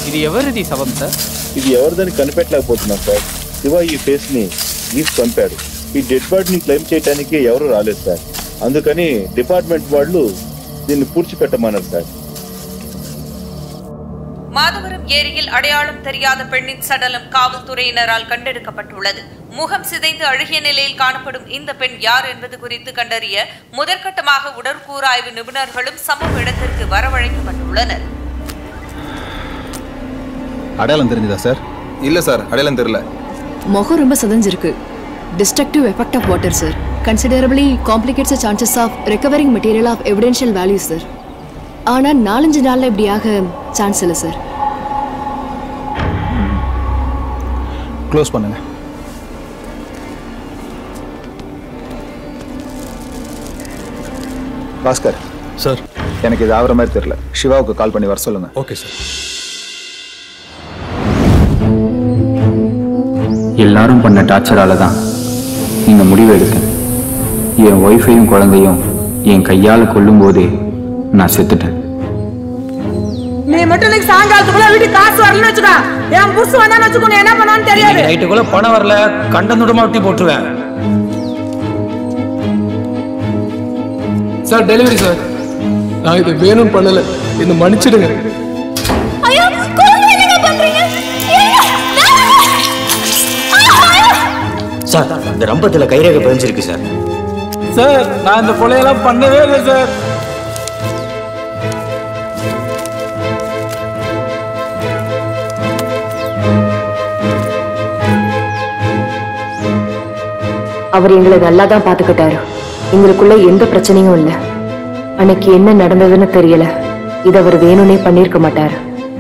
ఇది ఎవరిది శవం సార్ ఇది ఎవరిదని కనిపెట్టలేకపోతున్నాం సార్ శివ ఈ ఫేస్ ని గీసి చంపాడు ఈ డెడ్ బాడీని క్లెయిమ్ చేయడానికి ఎవరు రాలేదు సార్ అందుకని డిపార్ట్మెంట్ వాళ్ళు దీన్ని పూడ్చిపెట్టమన్నారు సార్ மாதவரம் ஏரியில் அடையாளம் தெரியாத பெண்ணின் சடலம் காவல்துறையினரால் கண்டெடுக்கப்பட்டுள்ளது முகம் சிதைந்து அழுகிய நிலையில் காணப்படும் இந்த பெண் யார் என்பது குறித்து கண்டறிய முதற்கட்டமாக உடற்கூறாய்வு நிபுணர்களும் சம்பவ இடத்திற்கு வரவழைக்கப்பட்டுள்ளனர் அடையாளம் தெரிஞ்சுதா சார் இல்லை சார் அடையாளம் தெரியல முகம் ரொம்ப சதஞ்சிருக்கு destructive effect of water sir considerably complicates chances of recovering material of evidential value sir ஆனால் நாலஞ்சு நாளில் இப்படி ஆக சான்ஸ் இல்லை சார் க்ளோஸ் பண்ணுங்க பாஸ்கர் சார் எனக்கு இது ஆகிற மாதிரி தெரியல சிவாவுக்கு கால் பண்ணி வர சொல்லுங்க ஓகே சார் எல்லாரும் பண்ண டார்ச்சரால தான் இந்த முடிவு எடுத்தேன் என் ஒய்ஃபையும் குழந்தையும் என் கையால் கொல்லும்போதே நான் செத்துட்டேன் நீ மட்டும் இன்னைக்கு சாயங்காலத்துக்குள்ள வீட்டுக்கு காசு வரலன்னு வச்சுக்கோ என் புருஷ வந்தான்னு வச்சுக்கோ நீ என்ன பண்ணான்னு தெரியாது நைட்டுக்குள்ள பணம் வரல கண்டந்துடமா ஒட்டி போட்டுருவேன் சார் டெலிவரி சார் நான் இது வேணும்னு பண்ணல என்ன மன்னிச்சிடுங்க ஐயோ என்னங்க பண்றீங்க சார் இந்த ரம்பத்துல கைரேகை பதிஞ்சிருக்கு சார் சார் நான் இந்த கொலையெல்லாம் பண்ணவே இல்லை சார் அவர் எங்களை நல்லா தான் பார்த்துக்கிட்டாரு எங்களுக்குள்ள எந்த பிரச்சனையும் இல்லை அன்னைக்கு என்ன நடந்ததுன்னு தெரியல இது அவர் வேணும்னே பண்ணியிருக்க மாட்டாரு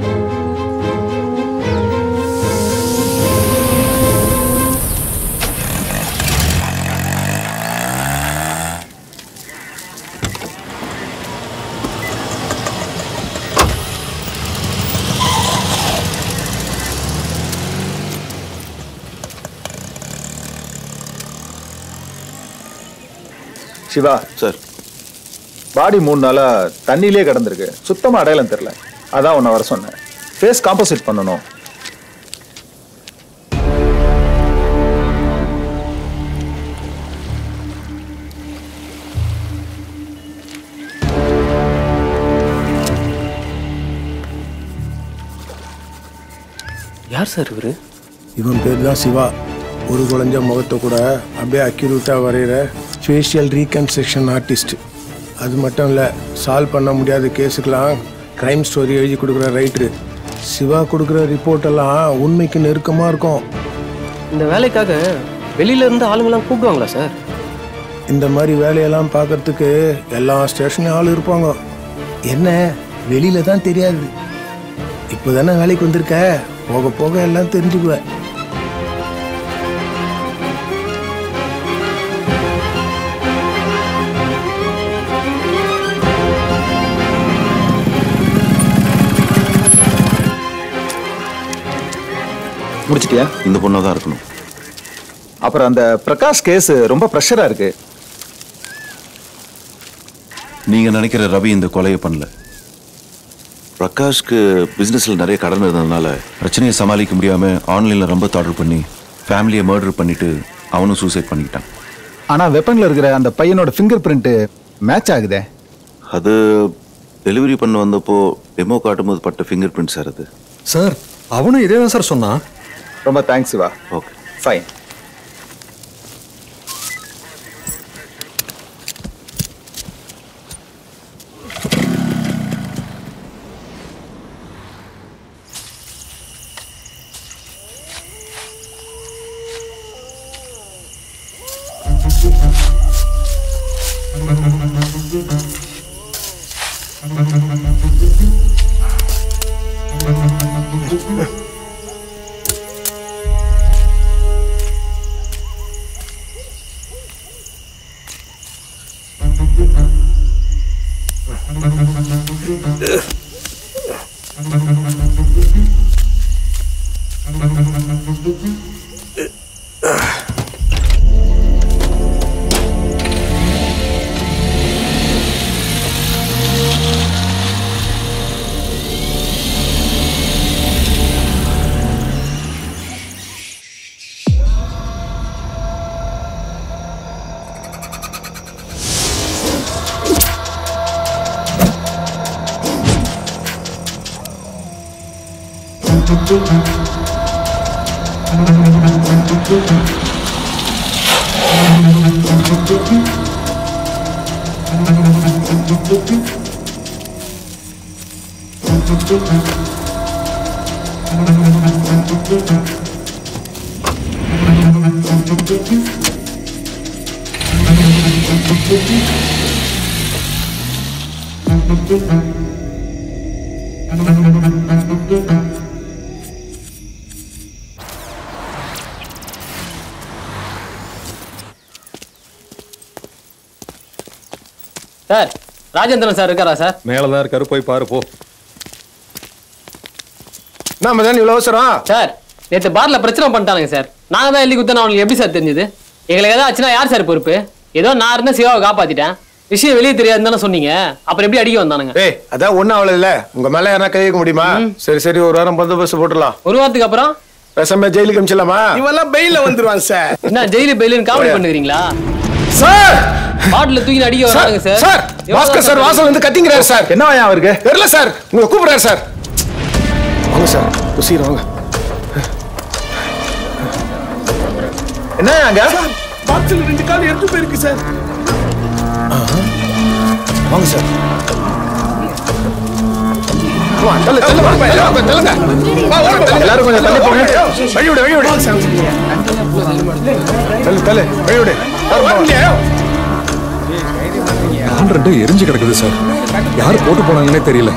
சிவா சார் பாடி மூணு நாளா தண்ணியிலே கிடந்திருக்கு சுத்தமா அடையாளம் தெரியல அதான் உன்னை வர சொன்னேன் ஃபேஸ் காம்போசிட் பண்ணணும் யார் சார் இவரு இவன் பேர் தான் சிவா ஒரு குழஞ்ச முகத்தை கூட அப்படியே அக்யூரேட்டாக வரைகிற ஃபேஷியல் ரீகன்ஸ்ட்ரக்ஷன் ஆர்டிஸ்ட் அது மட்டும் இல்லை சால்வ் பண்ண முடியாத கேஸுக்கெல்லாம் க்ரைம் ஸ்டோரி எழுதி கொடுக்குற ரைட்டரு சிவா கொடுக்குற ரிப்போர்ட் எல்லாம் உண்மைக்கு நெருக்கமாக இருக்கும் இந்த வேலைக்காக வெளியில இருந்து ஆளுங்கெல்லாம் கூப்பிடுவாங்களா சார் இந்த மாதிரி வேலையெல்லாம் பார்க்கறதுக்கு எல்லா ஸ்டேஷன்லையும் ஆள் இருப்பாங்க என்ன வெளியில தான் தெரியாது இப்போ தானே வேலைக்கு வந்திருக்க போக போக எல்லாம் தெரிஞ்சுக்குவேன் முடிச்சிட்டியா இந்த பொண்ணா தான் இருக்கணும் அப்புறம் அந்த பிரகாஷ் கேஸ் ரொம்ப ப்ரெஷரா இருக்கு நீங்க நினைக்கிற ரவி இந்த கொலையை பண்ணல பிரகாஷ்க்கு பிசினஸ்ல நிறைய கடன் இருந்ததுனால பிரச்சனையை சமாளிக்க முடியாம ஆன்லைன்ல ரொம்ப ஆர்டர் பண்ணி ஃபேமிலியை மர்டர் பண்ணிட்டு அவனும் சூசைட் பண்ணிக்கிட்டான் ஆனா வெப்பன்ல இருக்கிற அந்த பையனோட ஃபிங்கர் பிரிண்ட் மேட்ச் ஆகுதே அது டெலிவரி பண்ண வந்தப்போ டெமோ காட்டும்போது பட்ட ஃபிங்கர் பிரிண்ட் சார் அது சார் அவனும் இதே தான் சார் சொன்னான் ரொம்ப thanks Siva okay fine sir Rajendran sir இருக்காரா சார் மேலதான் இருக்காரு போய் பாரு போ நாம தான் இவ்வளோ அவசரம் சார் நேத்து பார்ல பிரச்சனை பண்ணிட்டானுங்க சார் நாங்க தான் எழுதி குத்தன அவங்களுக்கு எப்படி சார் தெரிஞ்சது எங்களுக்கு ஏதாவது ஆச்சுன்னா யார் சார் பொறுப்பு ஏதோ நான் இருந்த சிவாவை காப்பாத்திட்டேன் விஷயம் வெளியே தெரியாதுன்னு தானே சொன்னீங்க அப்புறம் எப்படி அடிக்க வந்தானுங்க ஏய் அதான் ஒன்றும் அவ்வளோ இல்லை உங்க மேல யாரா கை வைக்க முடியுமா சரி சரி ஒரு வாரம் பந்தோபஸ்து போட்டுடலாம் ஒரு வாரத்துக்கு அப்புறம் பேசாம ஜெயிலுக்கு அமிச்சிடலாமா இவெல்லாம் பெயில வந்துருவான் சார் என்ன ஜெயிலு பெயிலுன்னு காமெடி பண்ணுறீங்களா சார் பாட்டில் தூக்கி அடிக்க வரானுங்க சார் சார் பாஸ்கர் சார் வாசல் வந்து கத்திங்கிறாரு சார் என்ன அவருக்கு தெரியல சார் உங்களை கூப்பிடுறாரு சார் வாங்க சார் சீக்கிரம் வாங்க என்ன அங்க பாக்ஸில் ரெண்டு கால் எடுத்து போயிருக்கு சார் வாங்க சார் வா, தள்ளு, தள்ளு, வா, தள்ளு, தள்ளுங்க. வா, வா, தள்ளுங்க. எல்லாரும் கொஞ்சம் தள்ளி போங்க. வழி விடு, வழி விடு. தள்ளு, தள்ளு, வழி விடு. நான் ரெண்டு எரிஞ்சு கிடக்குது சார் யார் போட்டு போனாங்கன்னே தெரியல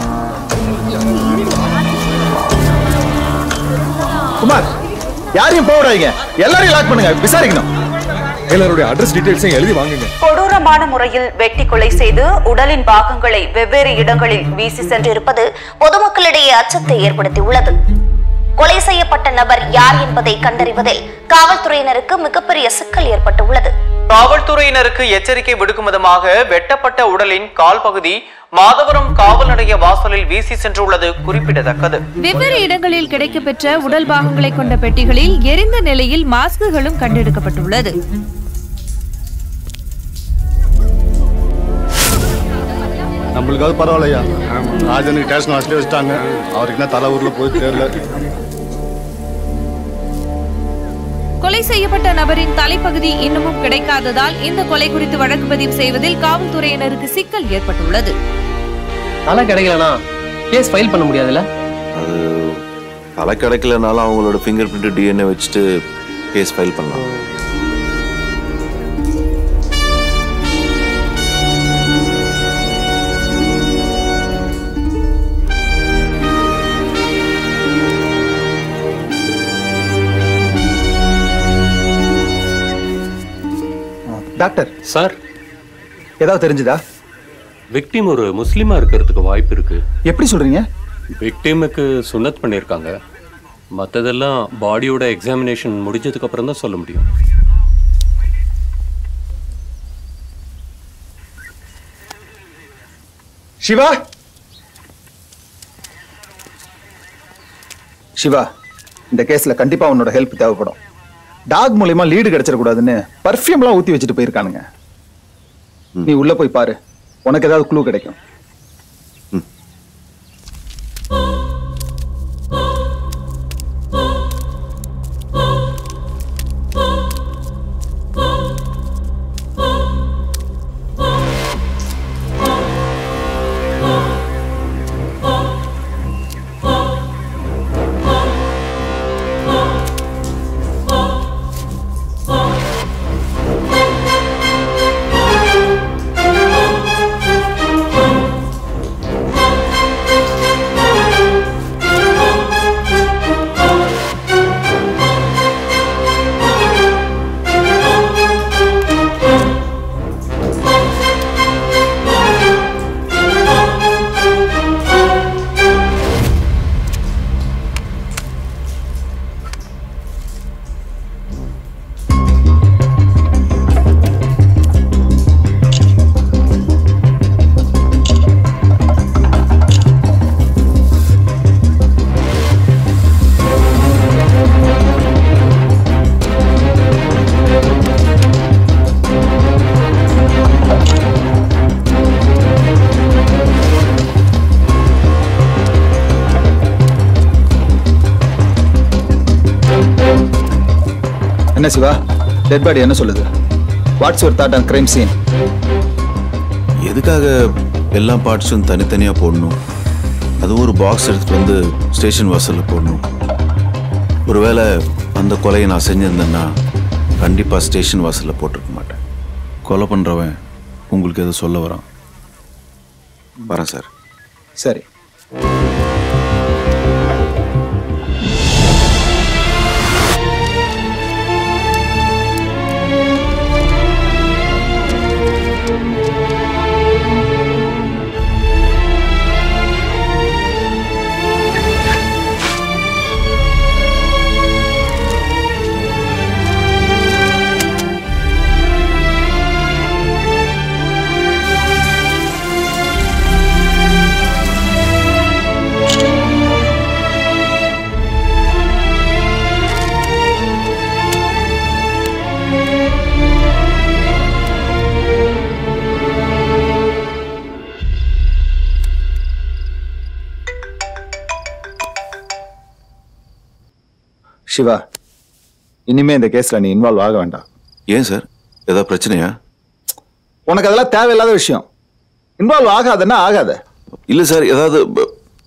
குமார் யாரையும் போக விடாதீங்க எல்லாரையும் லாக் பண்ணுங்க விசாரிக்கணும் எல்லாருடைய அட்ரஸ் டீடைல்ஸையும் எழுதி வாங்குங்க கொடூரமான முறையில் வெட்டி கொலை செய்து உடலின் பாகங்களை வெவ்வேறு இடங்களில் வீசி சென்றிருப்பது பொதுமக்களிடையே அச்சத்தை ஏற்படுத்தியுள்ளது கொலை செய்யப்பட்ட நபர் யார் என்பதை கண்டறிவதில் காவல்துறையினருக்கு மிகப்பெரிய சிக்கல் ஏற்பட்டுள்ளது காவல்துறையினருக்கு எச்சரிக்கை விடுக்கும் விதமாக வெட்டப்பட்ட உடலின் கால் பகுதி மாதவரம் காவல் நிலைய வாசலில் வீசி சென்றுள்ளது குறிப்பிடத்தக்கது வெவ்வேறு இடங்களில் கிடைக்கப்பெற்ற உடல் பாகங்களை கொண்ட பெட்டிகளில் எரிந்த நிலையில் மாஸ்குகளும் கண்டெடுக்கப்பட்டுள்ளது நம்மளுக்காவது பரவாயில்லையா ராஜனுக்கு ஸ்டேஷன் வாசலே வச்சுட்டாங்க அவருக்கு என்ன தலை ஊர்ல போய் தெரியல கொலை செய்யப்பட்ட நபரின் தலைப்பகுதி இன்னமும் கிடைக்காததால் இந்த கொலை குறித்து வழக்கு பதிவு செய்வதில் காவல்துறையினருக்கு சிக்கல் ஏற்பட்டுள்ளது தலை கிடைக்கலனா கேஸ் ஃபைல் பண்ண முடியாதுல்ல அது தலை கிடைக்கலனாலும் அவங்களோட ஃபிங்கர் பிரிண்ட் டிஎன்ஏ வச்சுட்டு கேஸ் ஃபைல் பண்ணலாம் டாக்டர் சார் ஏதாவது தெரிஞ்சுதா விக்டிம் ஒரு முஸ்லீமா இருக்கிறதுக்கு வாய்ப்பு இருக்கு எப்படி சொல்றீங்க விக்டிமுக்கு சுன்னத் பண்ணியிருக்காங்க மற்றதெல்லாம் பாடியோட எக்ஸாமினேஷன் முடிஞ்சதுக்கு அப்புறம் தான் சொல்ல முடியும் சிவா சிவா இந்த கேஸ்ல கண்டிப்பா உன்னோட ஹெல்ப் தேவைப்படும் டாக் மூலியமா லீடு கிடைச்சிடக்கூடாதுன்னு பர்ஃப்யூம்லாம் ஊத்தி வச்சுட்டு போயிருக்கானுங்க நீ உள்ள போய் பாரு உனக்கு ஏதாவது க்ளூ கிடைக்கும் என்ன சிவா டெட் பாடி என்ன சொல்லுது what's your thought on crime scene எதுக்காக எல்லா பார்ட்ஸும் தனித்தனியாக போடணும் அதுவும் ஒரு பாக்ஸ் எடுத்துட்டு வந்து ஸ்டேஷன் வாசலில் போடணும் ஒருவேளை அந்த கொலையை நான் செஞ்சிருந்தேன்னா கண்டிப்பாக ஸ்டேஷன் வாசலில் போட்டிருக்க மாட்டேன் கொலை பண்ணுறவன் உங்களுக்கு எதுவும் சொல்ல வரான் வரேன் சார் சரி சிவா இனிமே இந்த கேஸ்ல நீ இன்வால்வ் ஆக வேண்டாம் ஏன் சார் ஏதாவது பிரச்சனையா உனக்கு அதெல்லாம் தேவையில்லாத விஷயம் இன்வால்வ் ஆகாதன்னா ஆகாத இல்லை சார் ஏதாவது ப-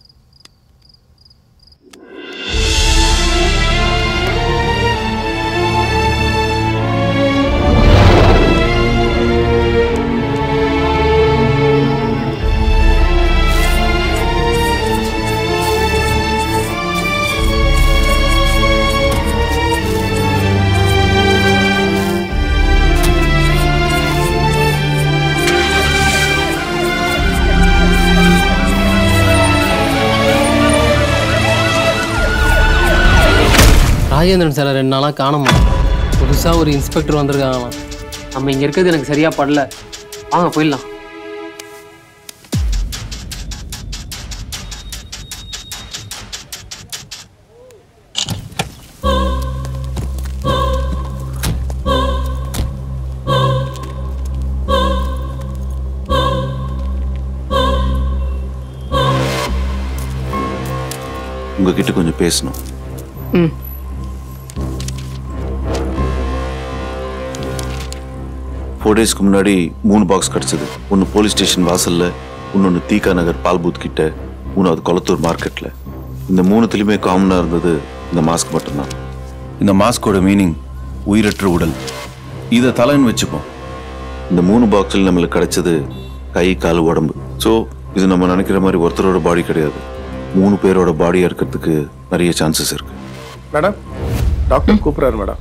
ராஜேந்திரன் சார் ரெண்டு நாளாக காணுமா புதுசாக ஒரு இன்ஸ்பெக்டர் வந்திருக்காங்களாம் நம்ம இங்கே இருக்கிறது எனக்கு சரியா படல வாங்க போயிடலாம் உங்ககிட்ட கொஞ்சம் பேசணும் ம் ஃபோர் டேஸ்க்கு முன்னாடி மூணு பாக்ஸ் கிடச்சிது ஒன்று போலீஸ் ஸ்டேஷன் வாசலில் இன்னொன்று தீகா நகர் பால் பூத் கிட்ட மூணாவது கொளத்தூர் மார்க்கெட்டில் இந்த மூணுத்துலேயுமே காமனாக இருந்தது இந்த மாஸ்க் மட்டும்தான் இந்த மாஸ்கோட மீனிங் உயிரற்ற உடல் இதை தலைன்னு வச்சுப்போம் இந்த மூணு பாக்ஸில் நம்மளுக்கு கிடைச்சது கை கால் உடம்பு ஸோ இது நம்ம நினைக்கிற மாதிரி ஒருத்தரோட பாடி கிடையாது மூணு பேரோட பாடியாக இருக்கிறதுக்கு நிறைய சான்சஸ் இருக்கு மேடம் டாக்டர் கூப்பிடுறாரு மேடம்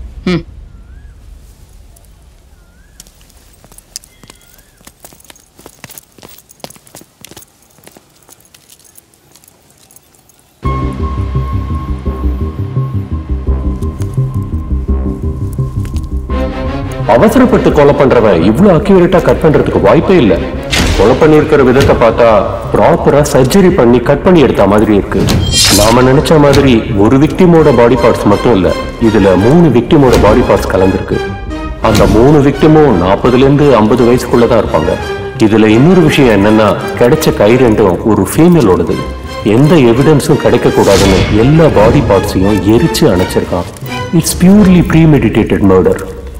அவசரப்பட்டு கொலை பண்றவன் இவ்வளவு அக்யூரேட்டா கட் பண்றதுக்கு வாய்ப்பே இல்ல கொலை பண்ணியிருக்கிற விதத்தை பார்த்தா ப்ராப்பரா சர்ஜரி பண்ணி கட் பண்ணி எடுத்த மாதிரி இருக்கு நாம நினைச்ச மாதிரி ஒரு விக்டிமோட பாடி பார்ட்ஸ் மட்டும் இல்ல இதுல மூணு விக்டிமோட பாடி பார்ட்ஸ் கலந்துருக்கு அந்த மூணு விக்டிமும் நாற்பதுல இருந்து ஐம்பது வயசுக்குள்ள தான் இருப்பாங்க இதுல இன்னொரு விஷயம் என்னன்னா கிடைச்ச கை ரெண்டும் ஒரு ஃபீமேலோடது எந்த எவிடன்ஸும் கிடைக்க கூடாதுன்னு எல்லா பாடி பார்ட்ஸையும் எரிச்சு அணைச்சிருக்கான் இட்ஸ் பியூர்லி ப்ரீமெடிடேட்டட் மர்டர்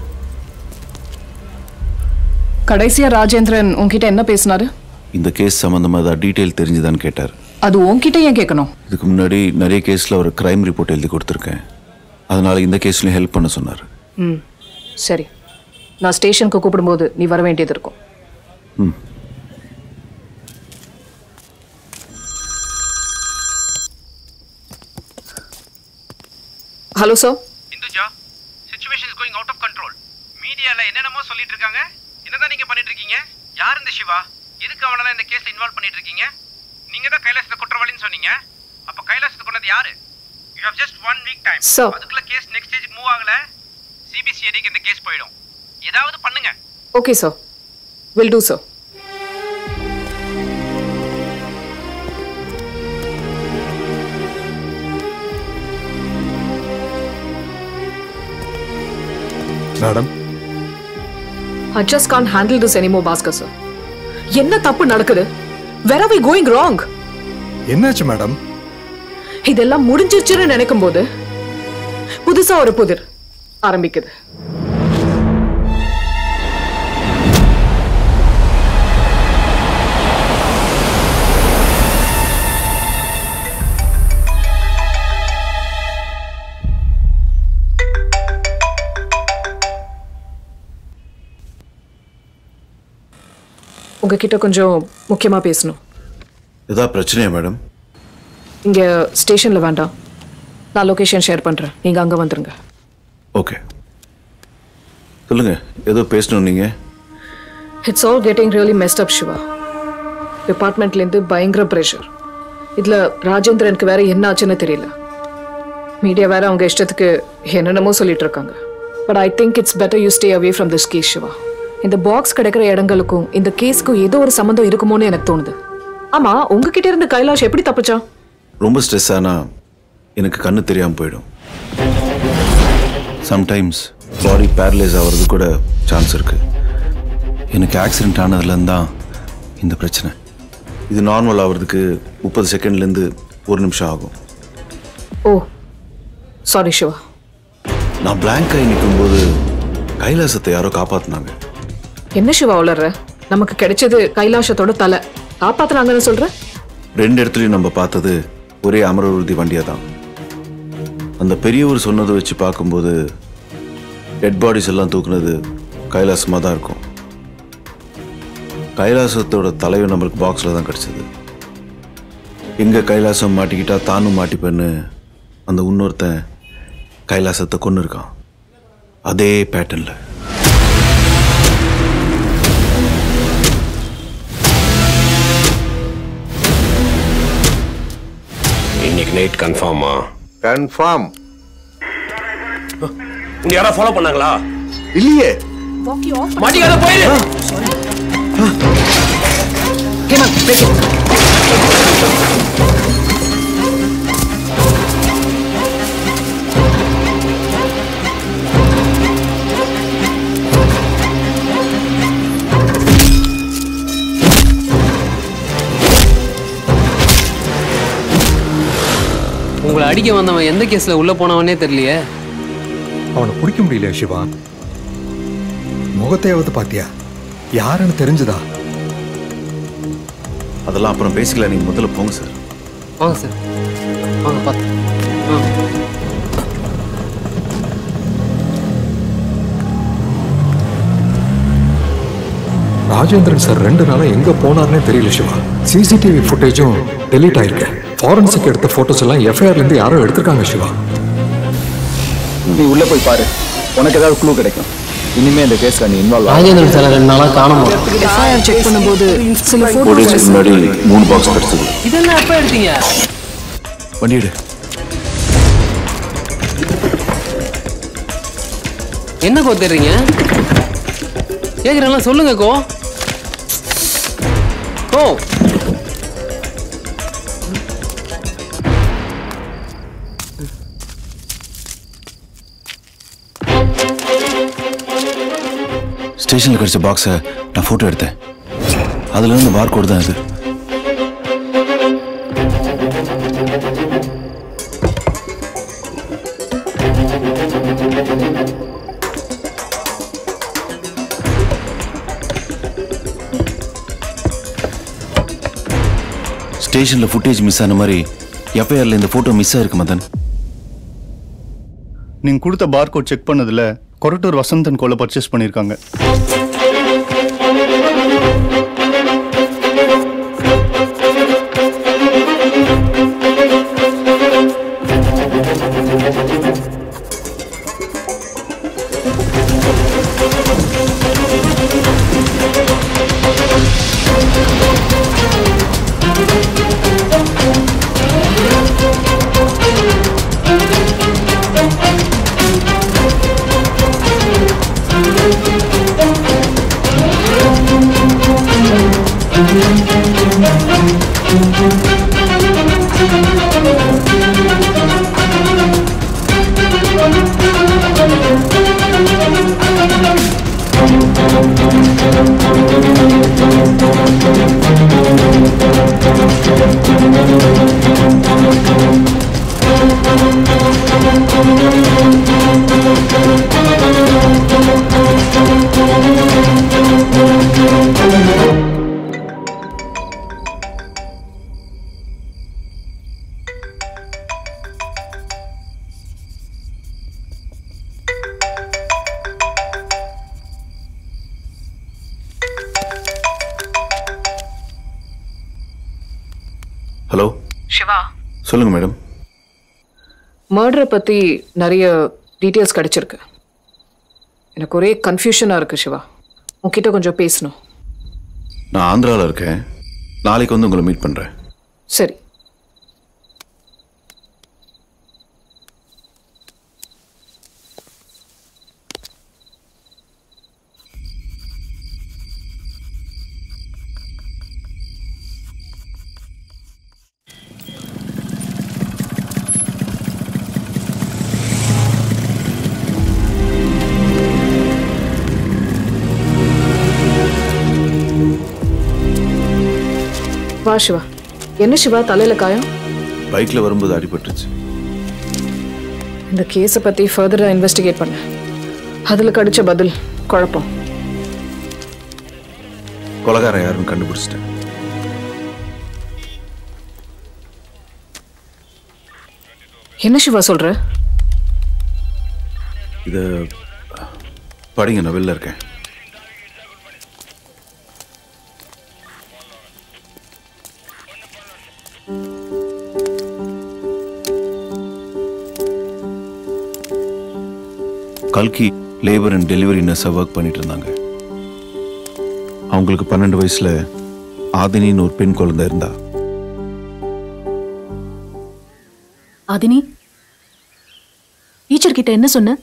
கடைசியா ராஜேந்திரன் உன்கிட்ட என்ன பேசினாரு இந்த கேஸ் சம்மந்தமாக ஏதாவது டீட்டெயில் தெரிஞ்சுதான்னு கேட்டார் அது உன்கிட்ட ஏன் கேட்கணும் இதுக்கு முன்னாடி நிறைய கேஸில் ஒரு கிரைம் ரிப்போர்ட் எழுதி கொடுத்துருக்கேன் அதனால இந்த கேஸ்லையும் ஹெல்ப் பண்ண சொன்னார் ம் சரி நான் ஸ்டேஷனுக்கு கூப்பிடும்போது நீ வர வேண்டியது இருக்கும் hmm hello sir Induja situation is going out of control மீடியால என்னென்னமோ சொல்லிட்டு இருக்காங்க என்னதான் நீங்க பண்ணிட்டு இருக்கீங்க யார் இந்த சிவா எதுக்கு அவனெல்லாம் இந்த கேஸ்ல இன்வால்வ் பண்ணிட்டு இருக்கீங்க நீங்க தான் கைலாசத்தை குற்றவாளின்னு சொன்னீங்க அப்ப கைலாசத்தை கொண்டது யாரு you have just one week time Sir. அதுக்குள்ள கேஸ் நெக்ஸ்ட் ஸ்டேஜ் மூவ் ஆகல சிபிசிஐடிக்கு இந்த கேஸ் போயிடும் ஏதாவது பண்ணுங்க okay sir will do sir madam I just can't handle this anymore Bhaskar sir என்ன தப்பு நடக்குது where are we going wrong என்னாச்சு மேடம் இதெல்லாம் முடிஞ்சிருச்சுன்னு நினைக்கும் போது புதுசா ஒரு புதிர் ஆரம்பிக்குது உங்ககிட்ட கொஞ்சம் முக்கியமா பேசணும் ஏதா பிரச்சனையா மேடம் இங்க ஸ்டேஷன்ல வேண்டாம் நான் லொகேஷன் ஷேர் பண்றேன் நீங்க அங்க வந்துருங்க ஓகே சொல்லுங்க ஏதோ பேசணும் நீங்க it's all getting really messed up Siva டிபார்ட்மெண்ட்லேருந்து பயங்கர ப்ரெஷர் இதில் ராஜேந்திரனுக்கு வேற என்ன ஆச்சுன்னு தெரியல மீடியா வேற அவங்க இஷ்டத்துக்கு என்னென்னமோ சொல்லிட்டு இருக்காங்க but I think it's better you stay away from this case Siva இந்த பாக்ஸ் கிடைக்கிற இடங்களுக்கும் இந்த கேஸ்க்கும் ஏதோ ஒரு சம்மந்தம் இருக்குமோன்னு எனக்கு தோணுது ஆமா உங்ககிட்ட இருந்து கைலாஷ் எப்படி தப்பிச்சான் ரொம்ப ஸ்ட்ரெஸ் ஆனா எனக்கு கண்ணு தெரியாமல் போயிடும் சம்டைம்ஸ் பாடி பேரலைஸ் ஆகிறது கூட சான்ஸ் இருக்கு எனக்கு ஆக்சிடென்ட் ஆனதுலேருந்து தான் இந்த பிரச்சனை இது நார்மல் ஆகிறதுக்கு முப்பது செகண்ட்லேருந்து ஒரு நிமிஷம் ஆகும் ஓ சாரி சிவா நான் blank ஆகி நிற்கும்போது கைலாசத்தை யாரோ காப்பாற்றினாங்க என்ன சிவா உளர்ற நமக்கு கிடைச்சது கைலாஷத்தோட தலை காப்பாத்துனாங்கன்னு சொல்ற ரெண்டு இடத்துலையும் நம்ம பார்த்தது ஒரே அமரவருதி வண்டியை தான் அந்த பெரியவர் சொன்னதை வச்சு பார்க்கும்போது டெட் பாடிஸ் எல்லாம் தூக்குனது கைலாசமாக தான் இருக்கும் கைலாசத்தோட தலையும் நம்மளுக்கு பாக்ஸில் தான் கிடச்சிது எங்கே கைலாசம் மாட்டிக்கிட்டா தானும் மாட்டிப்பேன்னு அந்த இன்னொருத்தன் கைலாசத்தை கொண்டு இருக்கான் அதே பேட்டர்னில் இன்னைக்கு நைட் கன்ஃபார்மா கன்ஃபார்ம் உன்னை யாரா ஃபாலோ பண்ணாங்களா இல்லையே மாட்டிக்காத போயிரு உங்களை அடிக்க வந்தவன் எந்த கேஸ்ல உள்ள போனவனே தெரியலையே அவனை பிடிக்க முடியல சிவா முகத்தையாவது பாத்தியா யாருன்னு தெரிஞ்சுதா அதெல்லாம் அப்புறம் பேசிக்கலாம் நீங்கள் முதல்ல போங்க சார் வாங்க சார் வாங்க பார்த்து ராஜேந்திரன் சார் ரெண்டு நாளா எங்க போனார்னே தெரியல சிவா சிசிடிவி ஃபுட்டேஜும் டெலீட் ஆயிருக்கு ஃபாரன்சிக் எடுத்த போட்டோஸ் எல்லாம் எஃப்ஐஆர்ல இருந்து யாரோ எடுத்திருக்காங்க சிவா நீ உள்ள போய் பாரு உனக்கு ஏதாவது க்ளூ கிடைக்கும் இனிமே இந்த கேஸ்ல நீ இன்வால்வ் ராஜேந்திரன் சார் ரெண்டு நாளா காணாம எஃப்ஐஆர் செக் பண்ணும்போது சில ஃபோர் போட்டோஸ் முன்னாடி மூணு பாக்ஸ் கிடச்சிது இதெல்லாம் எப்ப எடுத்தீங்க வண்டிடு என்ன கோ தெரியுங்க கேக்குறேன்ல சொல்லுங்க கோ கோ ஸ்டேஷனில் கிடைச்ச பாக்ஸை நான் ஃபோட்டோ எடுத்தேன் அதுல இருந்து பார் கோடு தான் இது ஸ்டேஷனில் ஃபுட்டேஜ் மிஸ் ஆன மாதிரி எஃப்ஐஆரில் இந்த ஃபோட்டோ மிஸ் ஆயிருக்கு மதன் நீங்க கொடுத்த பார்கோட் செக் பண்ணதுல கொரட்டூர் வசந்தன் கோல பர்ச்சேஸ் பண்ணிருக்காங்க Thank you. ஹலோ சிவா சொல்லுங்க மேடம் மர்டரை பற்றி நிறைய டீட்டெயில்ஸ் கிடைச்சிருக்கு எனக்கு ஒரே கன்ஃபியூஷனாக இருக்கு சிவா உன்கிட்ட கொஞ்சம் பேசணும் நான் ஆந்திராவில் இருக்கேன் நாளைக்கு வந்து உங்களை மீட் பண்ணுறேன் சரி வா சிவா என்ன சிவா தலையில காயம் பைக்கில் வரும்போது அடிபட்டுருச்சு இந்த கேஸை பற்றி ஃபர்தராக இன்வெஸ்டிகேட் பண்ண அதில் கிடைச்ச பதில் குழப்பம் கொலகாரன் யாருன்னு கண்டுபிடிச்சிட்டேன் என்ன சிவா சொல்ற இதை படிங்க நான் வெளில இருக்கேன் கல்கி லேபர் அண்ட் டெலிவரி நர்ஸாக ஒர்க் பண்ணிட்டு இருந்தாங்க அவங்களுக்கு பன்னெண்டு வயசுல ஆதினின்னு ஒரு பெண் குழந்தை இருந்தா ஆதினி டீச்சர் கிட்ட என்ன சொன்ன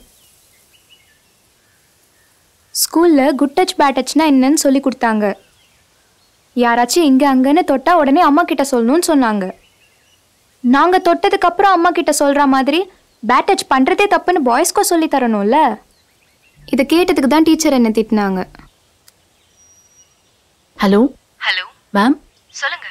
ஸ்கூல்ல குட் டச் பேட் டச்னா என்னன்னு சொல்லி கொடுத்தாங்க யாராச்சும் இங்க அங்கன்னு தொட்டா உடனே அம்மா கிட்ட சொல்லணும்னு சொன்னாங்க நாங்க தொட்டதுக்கு அப்புறம் அம்மா கிட்ட சொல்ற மாதிரி பேட் டச் பண்றதே தப்புன்னு பாய்ஸ்க்கும் சொல்லி தரணும்ல இதை கேட்டதுக்கு தான் டீச்சர் என்ன திட்டினாங்க ஹலோ ஹலோ மேம் சொல்லுங்க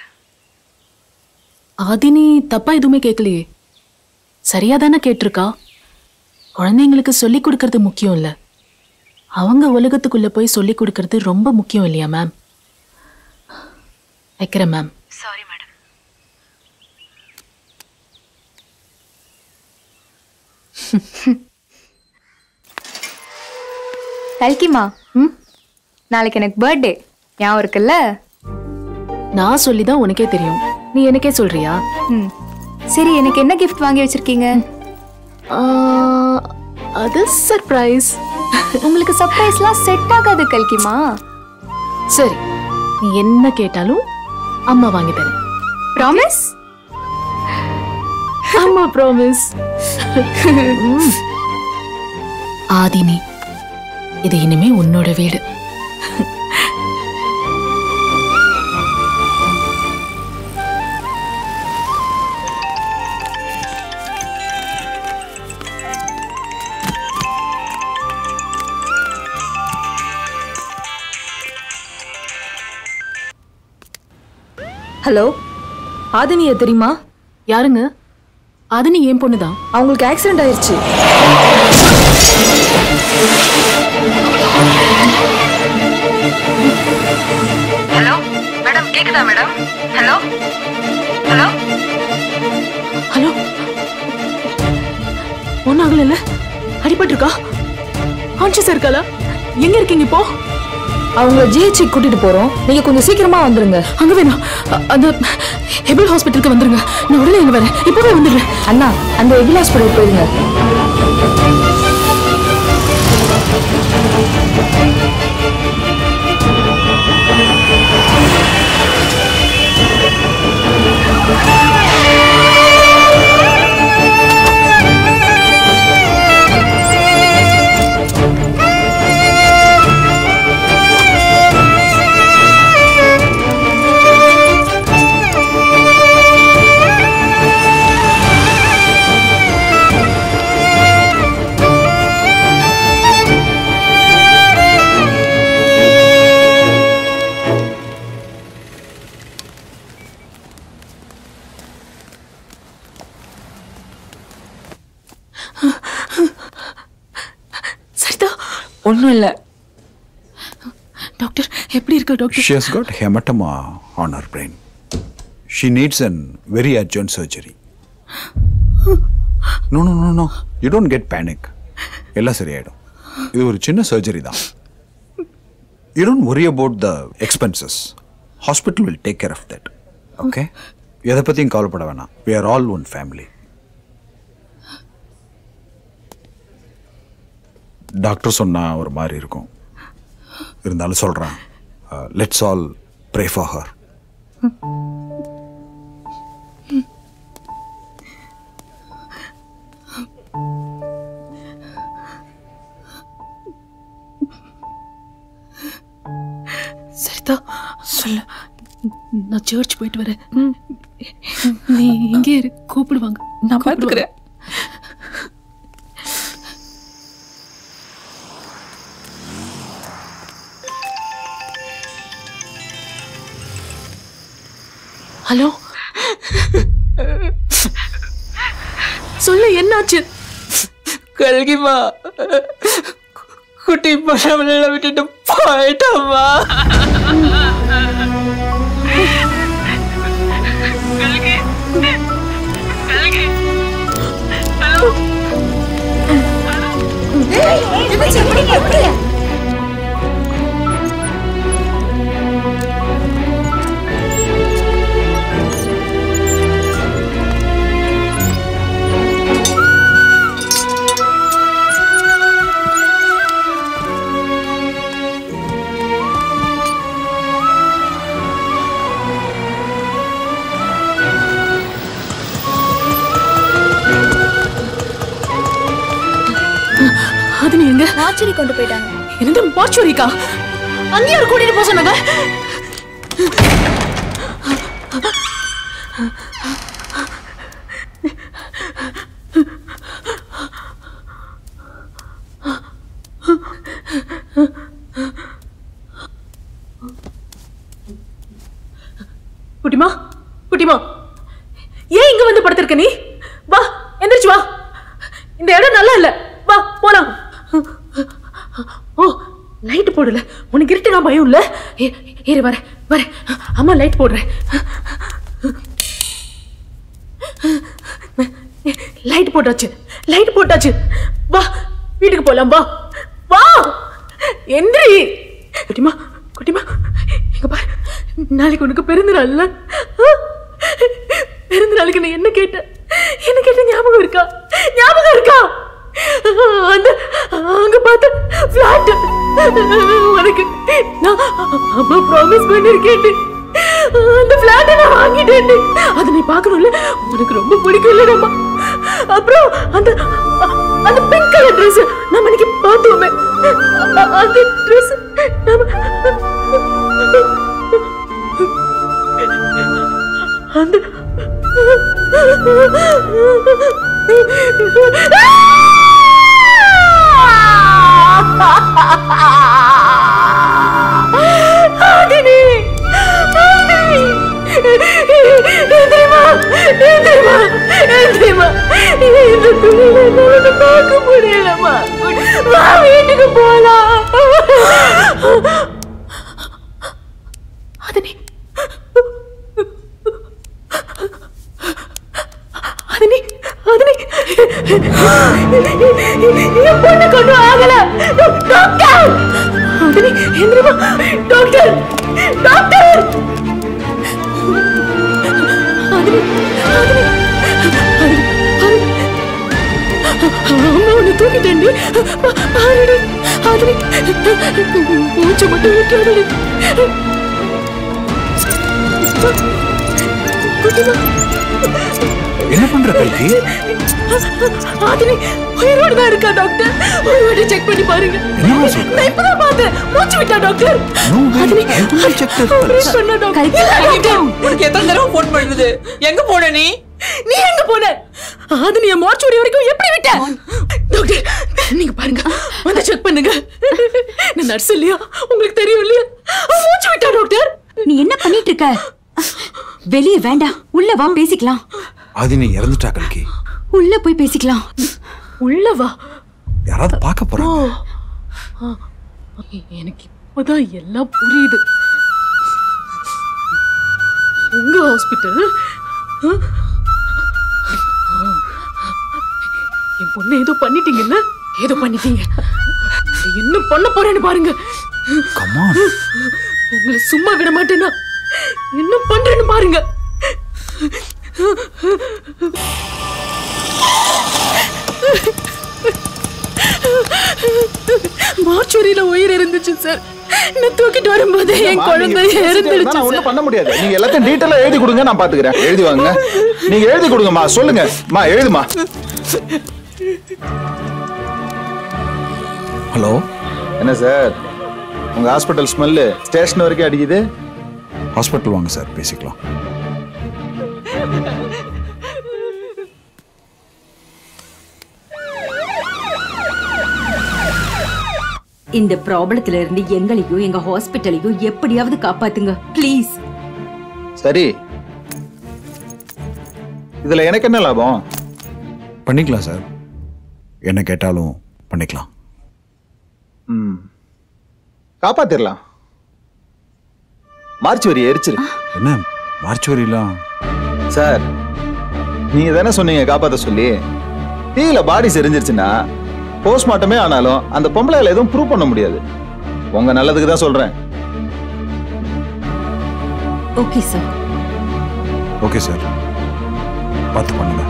ஆதினி தப்பா எதுவுமே கேட்கலையே சரியா தானே கேட்டிருக்கா குழந்தைங்களுக்கு சொல்லி கொடுக்கறது முக்கியம் இல்ல அவங்க உலகத்துக்குள்ள போய் சொல்லி கொடுக்கறது ரொம்ப முக்கியம் இல்லையா மேம் வைக்கிறேன் மேம் சாரி மேடம் கல்கிமா ம் நாளைக்கு எனக்கு பர்த்டே ஞாபகம் இருக்குல்ல நான் சொல்லி தான் உனக்கே தெரியும் நீ எனக்கே சொல்றியா ம் சரி எனக்கு என்ன கிஃப்ட் வாங்கி வச்சிருக்கீங்க அது சர்ப்ரைஸ் உங்களுக்கு சர்ப்ரைஸ்லாம் செட் ஆகாது கல்கிமா சரி நீ என்ன கேட்டாலும் அம்மா வாங்கி தரேன் ப்ராமிஸ் அம்மா ப்ராமிஸ் ஆதினி இது இனிமே உன்னோட வீடு ஹலோ ஆதினிய தெரியுமா யாருங்க ஆதினி ஏன் பொண்ணுதான் அவங்களுக்கு ஆக்சிடென்ட் ஆயிருச்சு ஹலோ மேடம் கேக்குதா மேடம் ஹலோ ஹலோ ஹலோ ஒன்னும் ஆகல அடிபட்டிருக்கா கான்சியஸா இருக்காளா எங்க இருக்கீங்க இப்போ அவங்கள ஜிஹெச்சி கூட்டிட்டு போறோம் நீங்க கொஞ்சம் சீக்கிரமா வந்துருங்க அங்க வேணாம் அ- அந்த ஹெபில் ஹாஸ்பிட்டலுக்கு வந்துருங்க நான் உடனே இங்க வரேன் இப்பவே வந்துடுறேன் அண்ணா அந்த எபில் ஹாஸ்பிட்டல் போயிருங்க சரிதா ஒன்றும் இல்லை டாக்டர் எப்படி இருக்கு doctor She has got hematoma on her brain. She needs an very urgent surgery. No, no, no, no. You don't get panic. எல்லாம் சரியாயிடும் இது ஒரு சின்ன சர்ஜரி தான் you don't worry about the expenses hospital will take care of that okay எதை பற்றியும் கவலைப்பட வேணாம் we are all one family doctor சொன்னா ஒரு மாதிரி இருக்கும் இருந்தாலும் சொல்கிறேன் let's all pray for her Saritha சொல்லு நான் சர்ச் போயிட்டு வரேன் நீ இங்கே இரு கூப்பிடுவாங்க நான் பார்த்துக்கிறேன் ஹலோ சொல்லு என்னாச்சு கல்கிமா குட்டி பழமல விட்டுட்டு போயிட்டம்மா கல்கி கல்கி ஹலோ அது நீ எங்க மாச்சேரி கொண்டு போயிட்டாங்க என்னது மாச்சுரிக்கா அங்கேயே ஒரு கூட்டிட்டு போக சொன்னாங்க குட்டிமா குட்டிமா ஏன் இங்க வந்து படுத்திருக்க நீ வா எந்திரிச்சு வா இந்த இடம் நல்லா இல்ல வா போலாம் ஓ லைட் போடல உனக்கு இருட்டுனா பயம் இல்ல ஏ- ஏறு வர வர அம்மா லைட் போடுறேன் லைட் போட்டாச்சு லைட் போட்டாச்சு வா வீட்டுக்கு போலாம் வா வா எந்திரி குட்டிமா குட்டிமா இங்க பாரு நாளைக்கு உனக்கு பிறந்த நாள்ல பிறந்த நாளுக்கு நான் என்ன கேட்டேன் என்ன கேட்ட ஞாபகம் இருக்கா ஞாபகம் இருக்கா அந்த அங்க பார்த்த பிளாட் உனக்கு நான் அம்மா ப்ராமிஸ் பண்ணிருக்கேன் அந்த பிளாட்டை நான் வாங்கிட்டேன் அதை நீ பார்க்கணும்ல உனக்கு ரொம்ப பிடிக்கும் இல்ல அப்புறம் அந்த அந்த பிங்க் கலர் Dress நம்ம இன்னைக்கு பார்த்தோமே அ- அந்த Dress நம்ம அந்த ஆதினி ஆதினி எந்திரிமா எந்திரிமா எந்திரிமா இந்த துணியில என்னால பார்க்க முடியலம்மா வா வீட்டுக்கு போலாம் ஆதினி ஆதினி ஆதினி என் பொண்ணு கொண்டு ஆகல டாக்டர் ஆதினி எந்திரிமா டாக்டர் டாக்டர் ஆதினி ஆதினி ஆதினி ஆதினி அம்மா உன்னை தூக்கிட்டேன்டி பாருடி ஆதினி மூச்சை மட்டும் விட்டுறடி குட்டிமா என்ன பண்ற கல்கி ஆதினி உயிரோடு தான் இருக்கா டாக்டர் ஒரு வாட்டி செக் பண்ணி பாருங்க என்னம்மா சொல்ற? நான் இப்பதான் பார்த்தேன் மூச்சு விட்டா doctor No way. Aadhini I will check the operate pulse. பண்ணா டாக்டர் கல்கி, இல்ல, டாக்டர். உனக்கு எத்தனை தடவை போன் பண்ணுது எங்க போன நீ நீ எங்க போன ஆதினி என் மார்ச்சுரி வரைக்கும் எப்படி விட்ட டாக்டர் நீங்க பாருங்க வந்து செக் பண்ணுங்க நான் நர்ஸ் இல்லையா உங்களுக்கு தெரியும் இல்லையா அவ மூச்சு விட்டா டாக்டர் நீ என்ன பண்ணிட்டு இருக்க வெளியே வேண்டாம் உள்ள வா பேசிக்கலாம் அது நீ இறந்துட்டா கல்கி உள்ள போய் பேசிக்கலாம் உள்ள வா யாராவது பார்க்க போறாங்க ஆ, எனக்கு இப்பதான் எல்லாம் புரியுது உங்க ஹாஸ்பிட்டல் என் பொண்ணை ஏதோ பண்ணிட்டீங்கல்ல ஏதோ பண்ணிட்டீங்க அதை என்ன பண்ண போறேன்னு பாருங்க உங்களை சும்மா விட மாட்டேனா என்ன பண்றேன்னு பாருங்க இறந்துடுச்சு சார் நான் தூக்கிட்டு வரும்போது என் அம்மா, குழந்தை நீங்க பேசிட்டே இருந்தா இறந்துடுச்சு நான் ஒண்ணும் சார் பண்ண முடியாது நீங்க எல்லாத்தையும் டீட்டெயிலா எழுதி கொடுங்க நான் பாத்துக்கிறேன் எழுதி வாங்க நீங்க எழுதி கொடுங்கம்மா சொல்லுங்க மா எழுதுமா ஹலோ என்ன சார் உங்க ஹாஸ்பிட்டல் ஸ்மெல்லு ஸ்டேஷன் வரைக்கும் அடிக்குது ஹாஸ்பிட்டல் வாங்க சார் பேசிக்கலாம் இந்த ப்ராப்ளத்துல இருந்து எங்களையும் எங்க ஹாஸ்பிட்டலையும் எப்படியாவது காப்பாத்துங்க ப்ளீஸ் சரி இதுல எனக்கு என்ன லாபம் பண்ணிக்கலாம் சார் என்ன கேட்டாலும் பண்ணிக்கலாம் ம் காப்பாத்திரலாம் மார்ச் வரி எரிச்சிரு என்ன மார்ச் வரிலாம் சார் நீங்க தானே சொன்னீங்க காப்பாத்த சொல்லி தீயில பாடி செரிஞ்சிருச்சுன்னா போஸ்ட்மார்ட்டமே ஆனாலும் அந்த பொம்பளையால எதுவும் ப்ரூவ் பண்ண முடியாது உங்க நல்லதுக்கு தான் சொல்றேன் ஓகே சார் ஓகே சார் பார்த்து பண்ணுங்க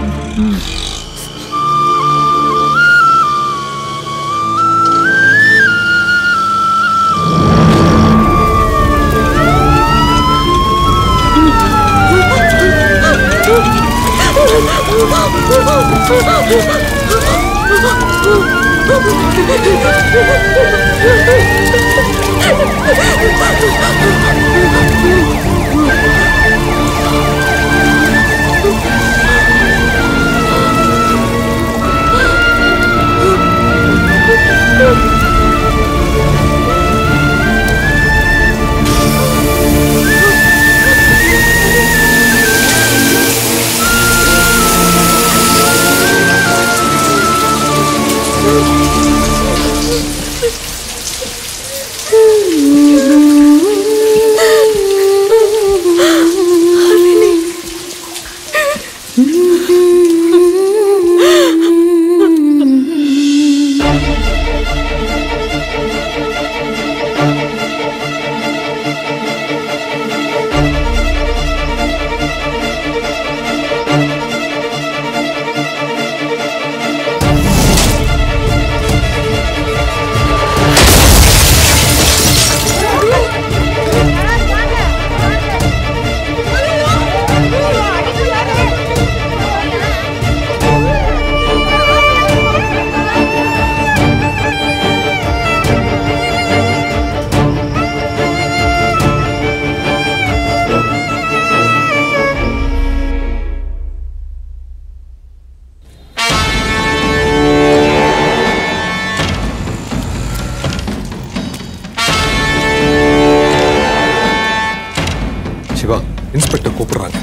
சிவா இன்ஸ்பெக்டர் கூப்பிடுறாங்க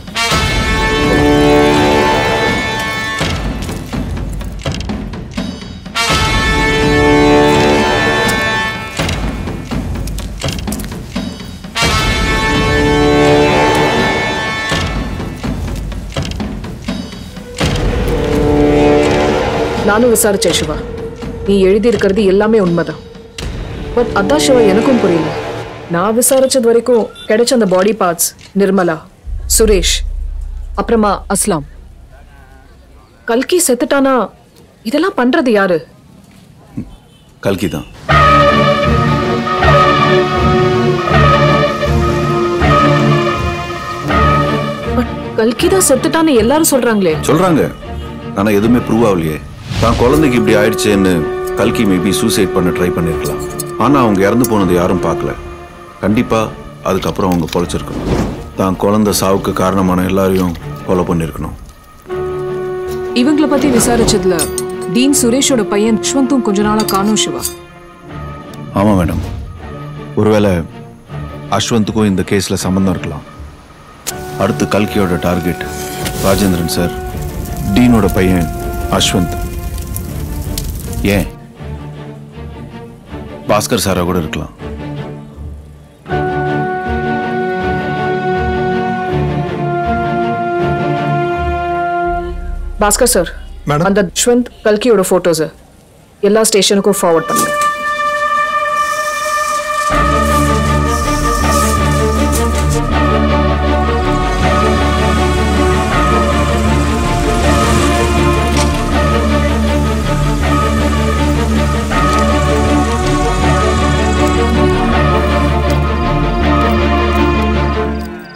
நானும் விசாரிச்சேன் சிவா நீ எழுதி இருக்கிறது எல்லாமே உண்மைதான் பட் அதான் சிவா எனக்கும் புரியல நான் விசாரிச்சது வரைக்கும் கிடைச்ச அந்த பாடி பார்ட்ஸ் நிர்மலா சுரேஷ் அப்புறமா அஸ்லாம் கல்கி செத்துட்டானா இதெல்லாம் பண்றது யாரு கல்கி தான் கல்கி தான் செத்துட்டான்னு எல்லாரும் சொல்றாங்களே சொல்றாங்க ஆனா எதுவுமே ப்ரூவ் ஆகலையே தான் குழந்தைக்கு இப்படி ஆயிடுச்சேன்னு கல்கி மேபி சூசைட் பண்ண ட்ரை பண்ணிருக்கலாம் ஆனா அவங்க இறந்து போனது யாரும் பார்க்கல கண்டிப்பா அதுக்கப்புறம் அவங்க பொழைச்சிருக்கணும் தான் குழந்தை சாவுக்கு காரணமான எல்லாரையும் கொலை பண்ணிருக்கணும் இவங்கள பத்தி விசாரிச்சதுல டீன் சுரேஷோட பையன் யஷ்வந்தும் கொஞ்ச நாளா காணும் சிவா ஆமா மேடம் ஒருவேளை அஸ்வந்த்துக்கும் இந்த கேஸ்ல சம்பந்தம் இருக்கலாம் அடுத்து கல்கியோட டார்கெட் ராஜேந்திரன் சார் டீனோட பையன் அஸ்வந்த் ஏன் பாஸ்கர் சாரா கூட இருக்கலாம் பாஸ்கர் சார் அந்த யஷ்வந்த் கல்கியோட போட்டோஸ் எல்லா ஸ்டேஷனுக்கும் ஃபார்வர்ட் பண்ணுங்க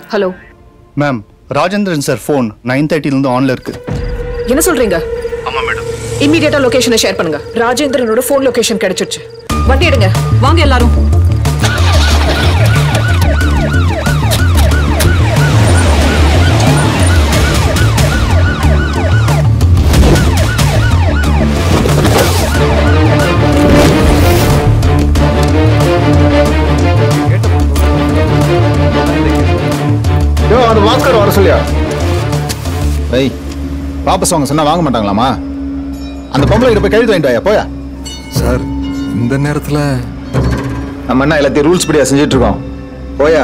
hello ma'am Rajendran sir phone nine தேர்ட்டிலேருந்து ஆன்ல இருக்கு என்ன சொல்றீங்க ஆமாம் மேடம் இம்மீடியட்டா லொகேஷனை ஷேர் பண்ணுங்க ராஜேந்திரனோட ஃபோன் லொகேஷன் கிடைச்சிருச்சு வண்டி எடுங்க வாங்க எல்லாரும் யோ அந்த வாஸ்கர் வர சொல்லியா ஐய் வாபஸ் வாங்க சொன்னா வாங்க மாட்டாங்களாமா அந்த பொம்பளை கிட்ட போய் கழுத்து வாங்கிட்டு வாயா போயா சார் இந்த நேரத்துல நம்ம என்ன எல்லாத்தையும் ரூல்ஸ் படியா செஞ்சுட்டு இருக்கோம் போயா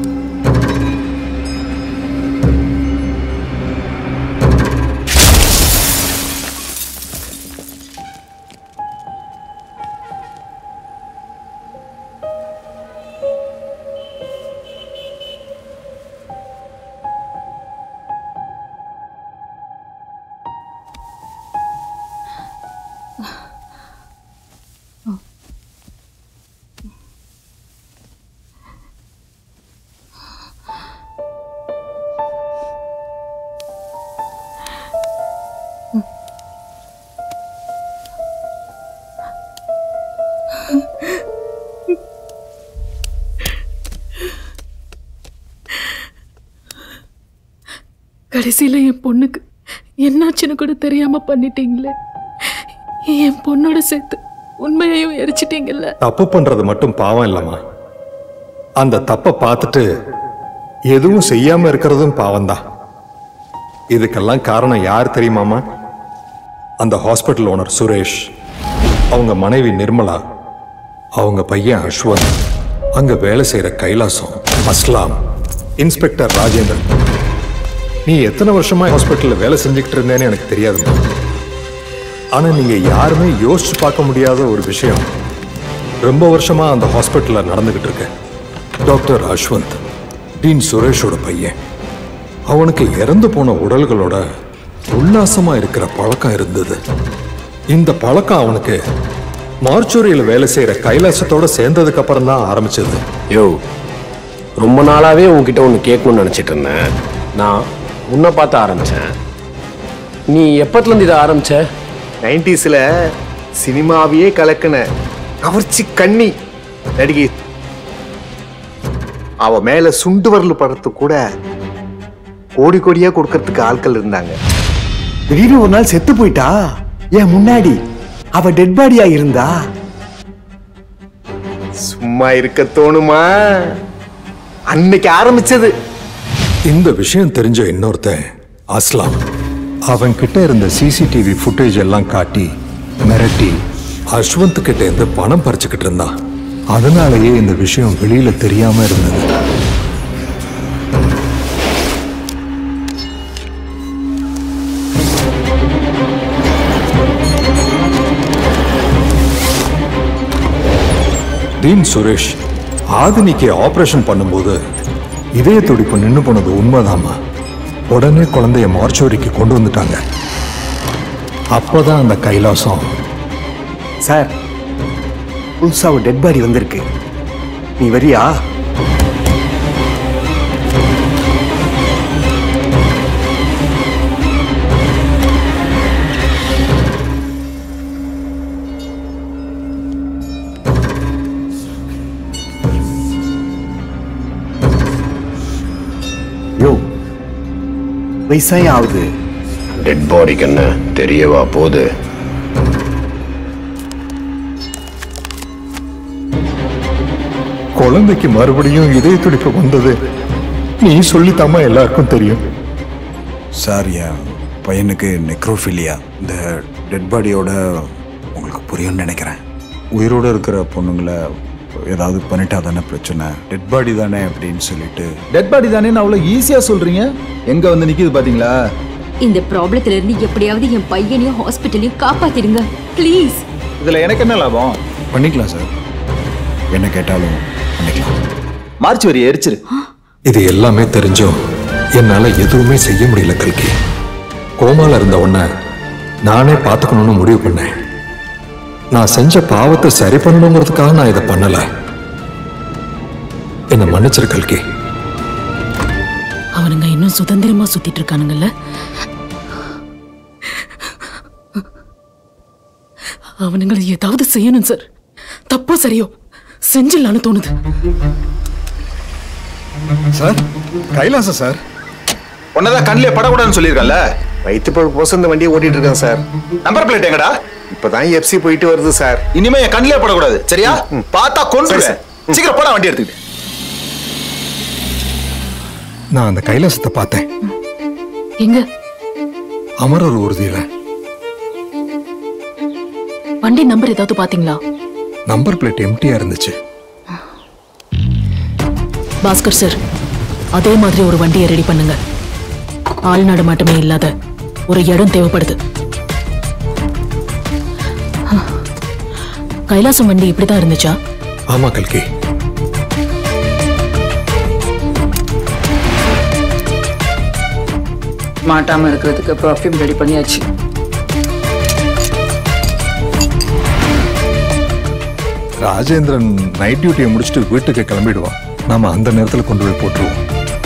கடைசியில என் பொண்ணுக்கு என்னாச்சுன்னு கூட தெரியாம பண்ணிட்டீங்களே என் பொண்ணோட சேர்த்து உண்மையையும் எரிச்சிட்டீங்கல்ல தப்பு பண்றது மட்டும் பாவம் இல்லம்மா அந்த தப்பை பார்த்துட்டு எதுவும் செய்யாம இருக்கிறதும் பாவம்தான் இதுக்கெல்லாம் காரணம் யார் தெரியுமாமா அந்த ஹாஸ்பிட்டல் ஓனர் சுரேஷ் அவங்க மனைவி நிர்மலா அவங்க பையன் அஸ்வந்த் அங்க வேலை செய்யற கைலாசம் அஸ்லாம் இன்ஸ்பெக்டர் ராஜேந்திரன் நீ எத்தனை வருஷமா ஹாஸ்பிட்டல்ல வேலை செஞ்சுக்கிட்டு இருந்தேன்னு எனக்கு தெரியாதுமா ஆனா நீங்க யாருமே யோசிச்சு பார்க்க முடியாத ஒரு விஷயம் ரொம்ப வருஷமா அந்த ஹாஸ்பிட்டல்ல நடந்துகிட்டு இருக்கு டாக்டர் அஸ்வந்த் டீன் சுரேஷோட பையன் அவனுக்கு இறந்து போன உடல்களோட உல்லாசமா இருக்கிற பழக்கம் இருந்தது இந்த பழக்கம் அவனுக்கு மார்ச்சுரியில் வேலை செய்யற கைலாசத்தோட சேர்ந்ததுக்கு அப்புறம் தான் ஆரம்பிச்சது யோ ரொம்ப நாளாவே உன்கிட்ட ஒன்று கேட்கணும்னு நினச்சிட்டு இருந்தேன் நான் உன்னை பார்த்து ஆரம்பிச்சேன் நீ எப்பத்துலேருந்து இதை ஆரம்பிச்ச நைன்டிஸ்ல சினிமாவையே கலக்கின கவர்ச்சி கண்ணி நடிகை அவ மேல சுண்டு வரல் படத்து கூட கோடி கோடியா கொடுக்கறதுக்கு ஆட்கள் இருந்தாங்க திடீர்னு ஒரு நாள் செத்து போயிட்டா ஏன் முன்னாடி அவ டெட் பாடியா இருந்தா சும்மா இருக்க தோணுமா அன்னைக்கு ஆரம்பிச்சது இந்த விஷயம் தெரிஞ்ச இன்னொருத்தன் அஸ்லாம் அவன் கிட்ட இருந்த சிசிடிவி ஃபுட்டேஜ் எல்லாம் காட்டி மிரட்டி அஸ்வந்த் கிட்ட இருந்து பணம் பறிச்சுக்கிட்டு இருந்தான் அதனாலேயே இந்த விஷயம் வெளியில தெரியாம இருந்தது டீன் சுரேஷ் ஆதினிக்கு ஆபரேஷன் பண்ணும்போது இதய துடிப்பு நின்னு போனது உண்மைதாம்மா உடனே குழந்தைய மார்ச்சோரிக்கு கொண்டு வந்துட்டாங்க அப்பதான் அந்த கைலாசம் சார் புதுசா ஒரு டெட் பாடி வந்திருக்கு நீ வரியா யோ வயசாயே ஆகுது டெட் பாடிக்கு என்ன தெரியவா போகுது குழந்தைக்கு மறுபடியும் இதய துடிப்பு வந்தது நீ சொல்லித்தாமா எல்லாருக்கும் தெரியும் சார் என் பையனுக்கு நெக்ரோஃபிலியா இந்த டெட் பாடியோட உங்களுக்கு புரியும்னு நினைக்கிறேன் உயிரோடு இருக்கிற பொண்ணுங்களை ஏதாவது பண்ணிட்டா தானே பிரச்சனை டெட் பாடி தானே அப்படின்னு சொல்லிட்டு டெட் பாடி தானே அவ்வளவு ஈஸியா சொல்றீங்க எங்க வந்து நிக்குது பாத்தீங்களா இந்த ப்ராப்ளத்துல இருந்து எப்படியாவது என் பையனையும் ஹாஸ்பிட்டலையும் காப்பாத்திடுங்க ப்ளீஸ் இதுல எனக்கு என்ன லாபம் பண்ணிக்கலாம் சார் என்ன கேட்டாலும் பண்ணிக்கலாம் மார்ச் வரி எரிச்சிரு இது எல்லாமே தெரிஞ்சும் என்னால எதுவுமே செய்ய முடியல கல்கி கோமால இருந்த உன்னை நானே பார்த்துக்கணும்னு முடிவு பண்ணேன் நான் செஞ்ச பாவத்தை சரி பண்ணணுங்கிறதுக்காக நான் இதை பண்ணல என்னை மன்னிச்சிரு கல்கி இன்னும் சுதந்திரமா சுத்திட்டு இருக்கானுங்கல்ல அவனுங்களை ஏதாவது செய்யணும் சார் தப்போ சரியோ செஞ்சிடலான்னு தோணுது சார் கைலாசம் சார் உன்னதான் கண்ணிலே படக்கூடாதுன்னு சொல்லியிருக்கேன்ல வயிற்று பழுப்பு போசம் இந்த வண்டியை ஓட்டிட்டு இருக்கேன் சார் நம்பர் பிளேட் எங்கடா இப்பதான் எஃப்சி போயிட்டு வருது சார் இனிமே என் கண்ணிலே படக்கூடாது சரியா பார்த்தா கொண்டு சீக்கிரம் போடா வண்டி எடுத்துக்கிட்டு நான் அந்த கைலாசத்தை பார்த்தேன் எங்க அமரர் ஊர்தியில வண்டி நம்பர் ஏதாவது பாத்தீங்களா நம்பர் பிளேட் எம்டியா இருந்துச்சு பாஸ்கர் சார் அதே மாதிரி ஒரு வண்டியை ரெடி பண்ணுங்க ஆள் நடமாட்டமே இல்லாத ஒரு இடம் தேவைப்படுது கைலாசம் வண்டி இப்படிதான் இருந்துச்சா ஆமா கல்கி மாட்டாம இருக்கிறதுக்கு பர்ஃப்யூம் ரெடி பண்ணியாச்சு ராஜேந்திரன் நைட் டியூட்டியை முடிச்சுட்டு வீட்டுக்கு கிளம்பிடுவான் நாம அந்த நேரத்துல கொண்டு போய் போட்டுருவோம்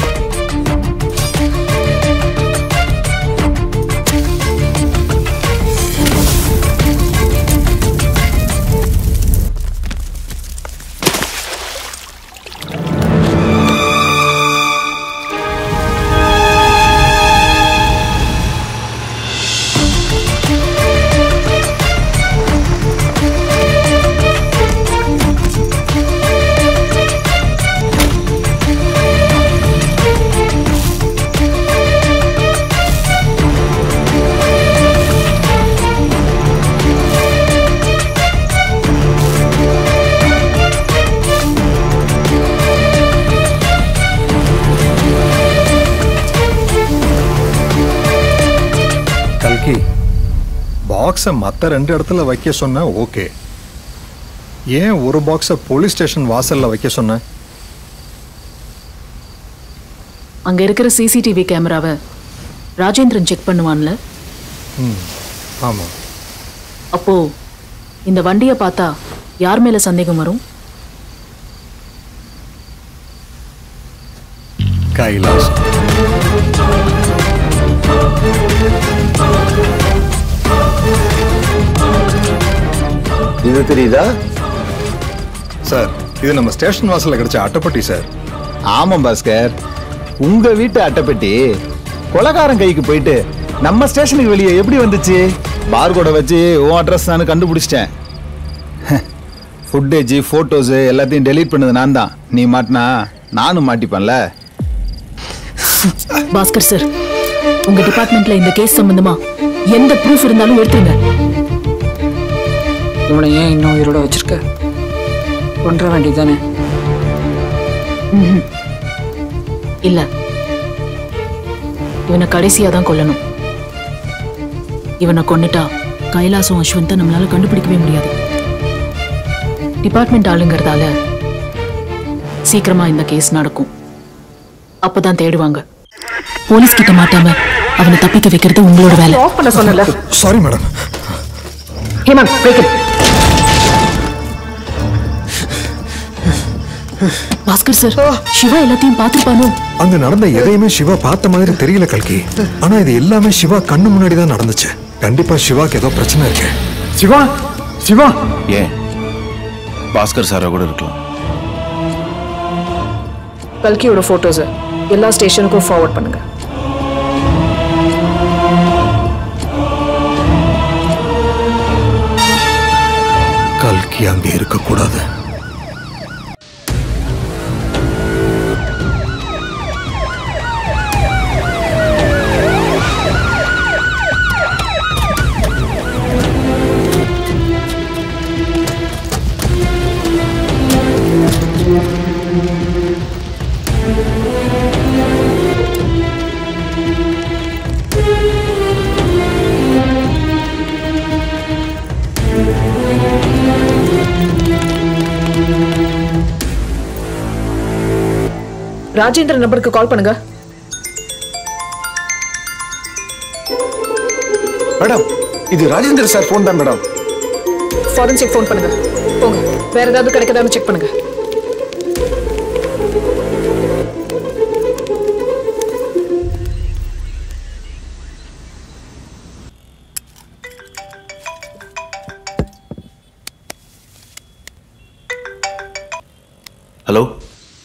கல்கி பாக்ஸை மற்ற ரெண்டு இடத்துல வைக்க சொன்ன ஓகே ஏன் ஒரு பாக்ஸை போலீஸ் ஸ்டேஷன் வாசல்ல வைக்க சொன்ன அங்க இருக்கிற சிசிடிவி கேமராவை ராஜேந்திரன் செக் பண்ணுவான்ல ம் ஆமா அப்போ இந்த வண்டியை பார்த்தா யார் மேல சந்தேகம் வரும் கைலாஸ் இது தெரியுதா சார் இது நம்ம ஸ்டேஷன் வாசல்ல கிடைச்ச அட்டைப்பட்டி சார் ஆமாம் பாஸ்கர் உங்க வீட்டு அட்டைப்பெட்டி கொலகாரன் கைக்கு போயிட்டு நம்ம ஸ்டேஷனுக்கு வெளியே எப்படி வந்துச்சு பார்கோட வச்சு உன் அட்ரஸ் நான் கண்டுபிடிச்சிட்டேன் ஃபுட்டேஜ் ஃபோட்டோஸ் எல்லாத்தையும் டெலீட் பண்ணது நான் தான் நீ மாட்டினா நானும் மாட்டிப்பேன்ல பாஸ்கர் சார் உங்க டிபார்ட்மெண்ட்ல இந்த கேஸ் சம்பந்தமா எந்த ப்ரூஃப் இருந்தாலும் எடுத்துருங்க இவனை ஏன் இன்னும் உயிரோட வச்சிருக்க கொன்ற வேண்டியதானே ம்ஹும். இல்ல இவனை கடைசியா தான் கொல்லணும் இவனை கொன்னுட்டா கைலாசம் அஸ்வந்தை நம்மளால கண்டுபிடிக்கவே முடியாது டிபார்ட்மெண்ட் ஆளுங்கிறதால சீக்கிரமா இந்த கேஸ் நடக்கும் அப்பதான் தேடுவாங்க போலீஸ் கிட்ட மாட்டாம அவனை தப்பிக்க வைக்கிறது உங்களோட வேலை ஆஃப் பண்ண சொன்னல sorry madam Hemant break it Bhaskar sir Siva எல்லாத்தையும் பார்த்திருப்பானோ அங்க நடந்த எதையுமே சிவா பார்த்த மாதிரி தெரியல கல்கி ஆனா இது எல்லாமே சிவா கண்ணு முன்னாடி தான் நடந்துச்சு கண்டிப்பா சிவாக்கு ஏதோ பிரச்சனை இருக்கு சிவா சிவா ஏன் பாஸ்கர் சாரா கூட இருக்கலாம் கல்கியோட போட்டோஸ் எல்லா ஸ்டேஷனுக்கும் ஃபார்வர்ட் பண்ணுங்க கல்கி அங்க இருக்கக்கூடாது ராஜேந்திர நம்பருக்கு கால் பண்ணுங்க மேடம் இது ராஜேந்திர சார் ஃபோன் தான் மேடம் ஃபாரன்சிக் ஃபோன் பண்ணுங்க போங்க வேற ஏதாவது கிடைக்குதான்னு செக் பண்ணுங்க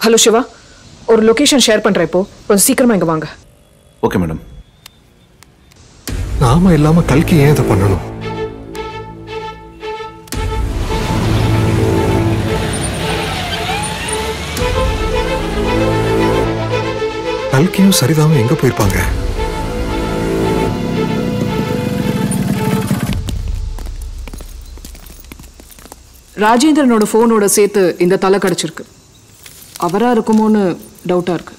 ஹலோ சிவா ஒரு லொகேஷன் ஷேர் பண்றேன் இப்போ கொஞ்சம் சீக்கிரமா இங்க வாங்க ஓகே மேடம் நாம இல்லாம கல்கி ஏன் இதை பண்ணணும் கல்கியும் சரிதாவும் எங்க போயிருப்பாங்க ராஜேந்திரனோட ஃபோனோட சேர்த்து இந்த தலை கிடைச்சிருக்கு அவரா இருக்குமோன்னு டவுட்டா இருக்கு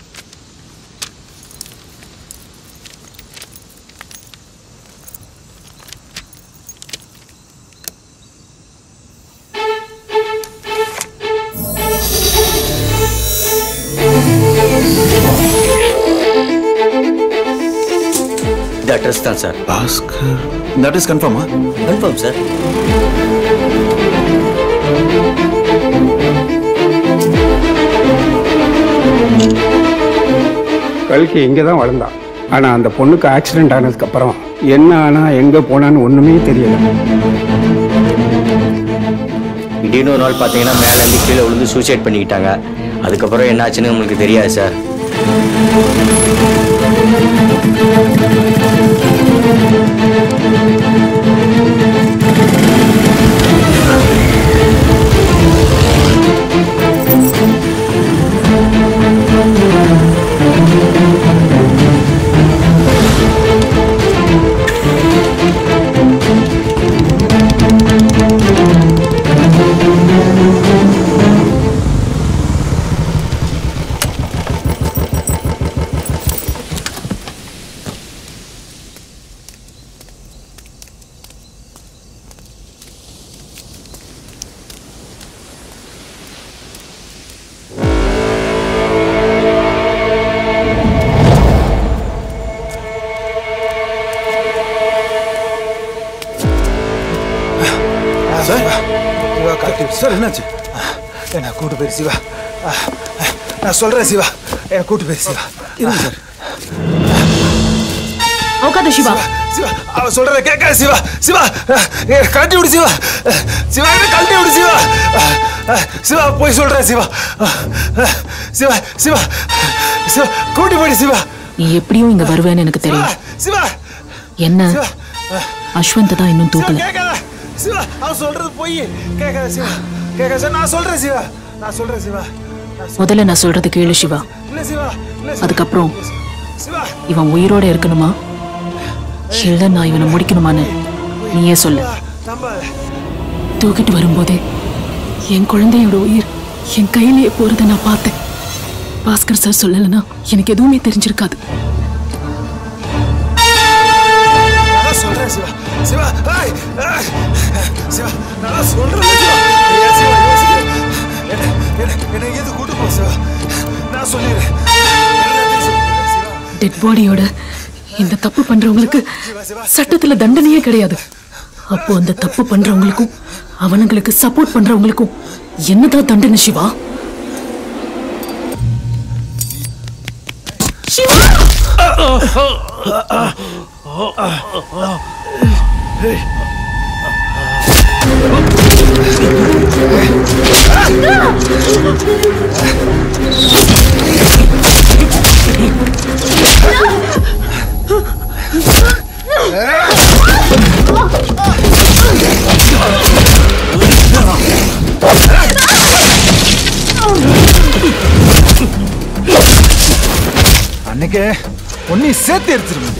இந்த அட்ரஸ் தான் சார் பாஸ்கர் இந்த அட்ரஸ் கன்ஃபார்மா கன்ஃபார்ம் சார் கல்கி இங்கே தான் வளர்ந்தான் ஆனால் அந்த பொண்ணுக்கு ஆக்சிடென்ட் ஆனதுக்கப்புறம் என்ன ஆனா எங்கே போனான்னு ஒன்றுமே தெரியல திடீர்னு ஒரு நாள் பார்த்தீங்கன்னா மேலேருந்து கீழே விழுந்து சூசைட் பண்ணிக்கிட்டாங்க அதுக்கப்புறம் என்னாச்சுன்னு உங்களுக்கு தெரியாது சார் சார் சிவா காட்டி சார் என்னாச்சு என்ன கூட்டு போயிரு சிவா ஆ, நான் சொல்றேன் சிவா என்ன கூட்டு போயிரு சிவா இருங்க சார் அவகாத சிவா சிவா அவன் சொல்றத கேட்காத சிவா சிவா என்ன கழட்டி விடு சிவா சிவா என்ன கழட்டி விடு சிவா சிவா போய் சொல்றேன் சிவா சிவா சிவா சிவா கூட்டி போயிடு சிவா நீ எப்படியும் இங்க வருவேன்னு எனக்கு தெரியும் சிவா என்ன சிவா அஸ்வந்த் தான் இன்னும் தூக்கல கேட்காத சிவா அவன் சொல்றது போய் கேட்காத சிவா கேட்காத சார் நான் சொல்றேன் சிவா நான் சொல்றேன் சிவா முதல்ல நான் சொல்றது கேளு சிவா இல்ல சிவா இல்ல சிவா. அதுக்கப்புறம் சிவா இவன் உயிரோட இருக்கணுமா இல்ல நான் இவனை முடிக்கணுமான்னு நீயே சொல்லு நம்பாத தூக்கிட்டு வரும்போதே என் குழந்தையோட உயிர் என் கையிலேயே போறதை நான் பார்த்தேன் பாஸ்கர் சார் சொல்லலைன்னா எனக்கு எதுவுமே தெரிஞ்சிருக்காது நான் சொல்றேன் சிவா சிவா ஏய், ஏய். சிவா நான் சொல்றேன் சிவா ஏன் சிவா யோசிக்கிற? என்ன- என்ன- என்னை எது கூட்டு போ சிவா நான் சொல்லிடுறேன் எல்லாத்தையும் சொல்லிடுறேன் சிவா டெட் பாடியோட இந்த தப்பு பண்றவங்களுக்கு சட்டத்துல தண்டனையே கிடையாது அப்போ அந்த தப்பு பண்றவங்களுக்கும் அவனுங்களுக்கு சப்போர்ட் பண்றவங்களுக்கும் என்னதான் தண்டனை சிவா அன்னைக்கு ஒன்னையும் சேர்த்து எடுத்துருவேன்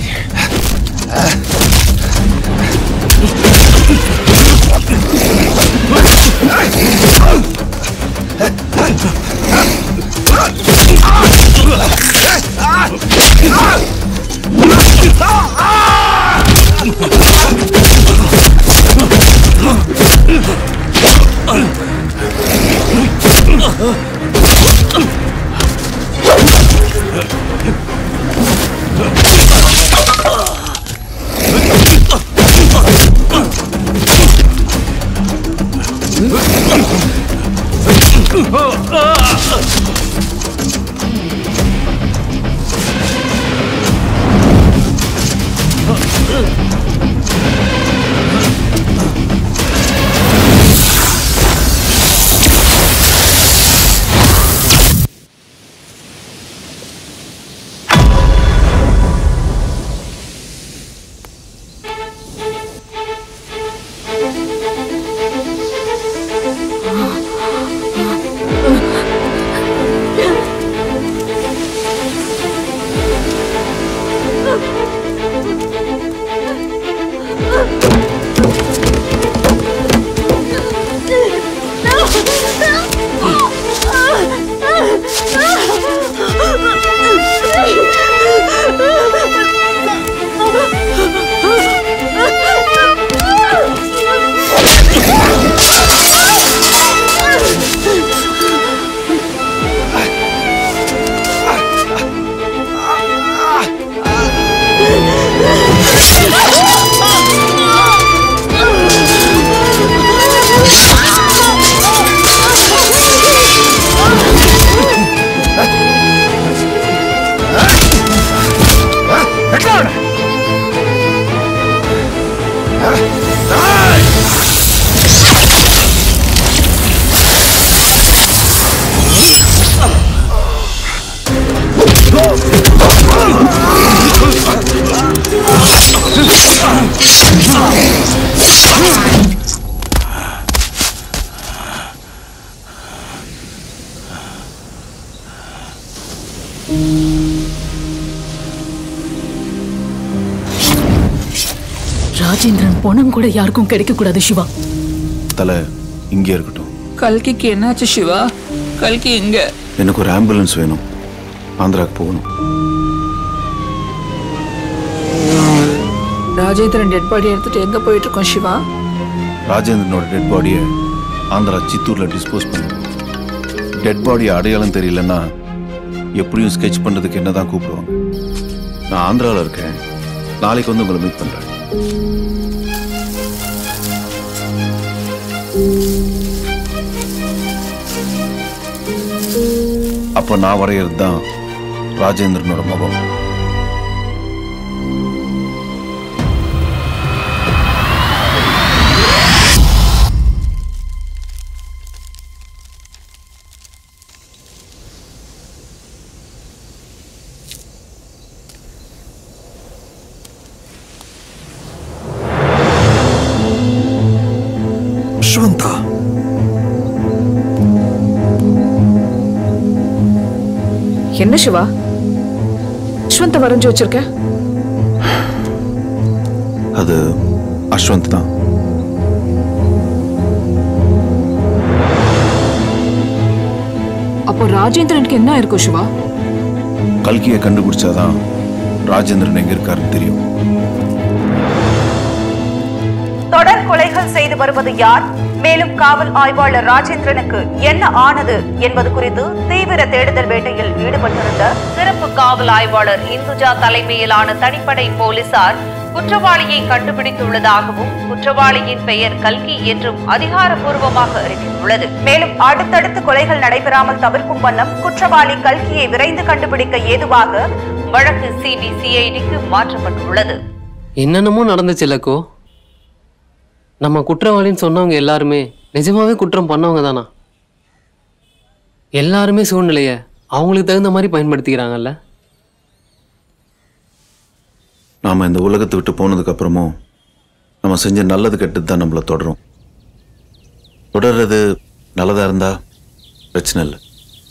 ராஜேந்திரன் பணம் கூட யாருக்கும் கிடைக்க கூடாது சிவா தலை இங்கே இருக்கட்டும் கல்கிக்கு என்னாச்சு சிவா கல்கி எங்க எனக்கு ஒரு ஆம்புலன்ஸ் வேணும் ஆந்திராக்கு போகணும் ராஜேந்திரன் டெட் பாடி எடுத்துட்டு எங்க போயிட்டு இருக்கோம் சிவா ராஜேந்திரனோட டெட் பாடியை ஆந்திரா சித்தூரில் டிஸ்போஸ் பண்ணணும் டெட் பாடி அடையாளம் தெரியலன்னா எப்படியும் ஸ்கெட்ச் பண்ணுறதுக்கு என்ன தான் கூப்பிடுவாங்க நான் ஆந்திராவில் இருக்கேன் நாளைக்கு வந்து உங்களை மீட் பண்ணுறேன் அப்போ நான் வரைகிறது தான் ராஜேந்திரனோட முகம் யஷ்வந்தா என்ன சிவா யஷ்வந்த வரைஞ்சு வச்சிருக்க அது அஸ்வந்த் தான் அப்போ ராஜேந்திரனுக்கு என்ன இருக்கும் சிவா கல்கியை கண்டுபிடிச்சாதான் ராஜேந்திரன் எங்க இருக்காருன்னு தெரியும் தொடர் கொலைகள் செய்து வருவது யார் மேலும் காவல் ஆய்வாளர் ராஜேந்திரனுக்கு என்ன ஆனது என்பது குறித்து தீவிர தேடுதல் வேட்டையில் ஈடுபட்டிருந்த சிறப்பு காவல் ஆய்வாளர் இந்துஜா தலைமையிலான தனிப்படை போலீசார் குற்றவாளியை கண்டுபிடித்துள்ளதாகவும் குற்றவாளியின் பெயர் கல்கி என்றும் அதிகாரப்பூர்வமாக அறிவித்துள்ளது மேலும் அடுத்தடுத்து கொலைகள் நடைபெறாமல் தவிர்க்கும் வண்ணம் குற்றவாளி கல்கியை விரைந்து கண்டுபிடிக்க ஏதுவாக வழக்கு சிபிசிஐடிக்கு மாற்றப்பட்டுள்ளது என்னென்னமோ நடந்துச்சு இல்லக்கோ நம்ம குற்றவாளின்னு சொன்னவங்க எல்லாருமே நிஜமாவே குற்றம் பண்ணவங்க தானா எல்லாருமே சூழ்நிலைய அவங்களுக்கு தகுந்த மாதிரி பயன்படுத்திக்கிறாங்கல்ல நாம இந்த உலகத்தை விட்டு போனதுக்கு அப்புறமும் நம்ம செஞ்ச நல்லது கெட்டது தான் நம்மளை தொடரும் தொடர்றது நல்லதா இருந்தா பிரச்சனை இல்லை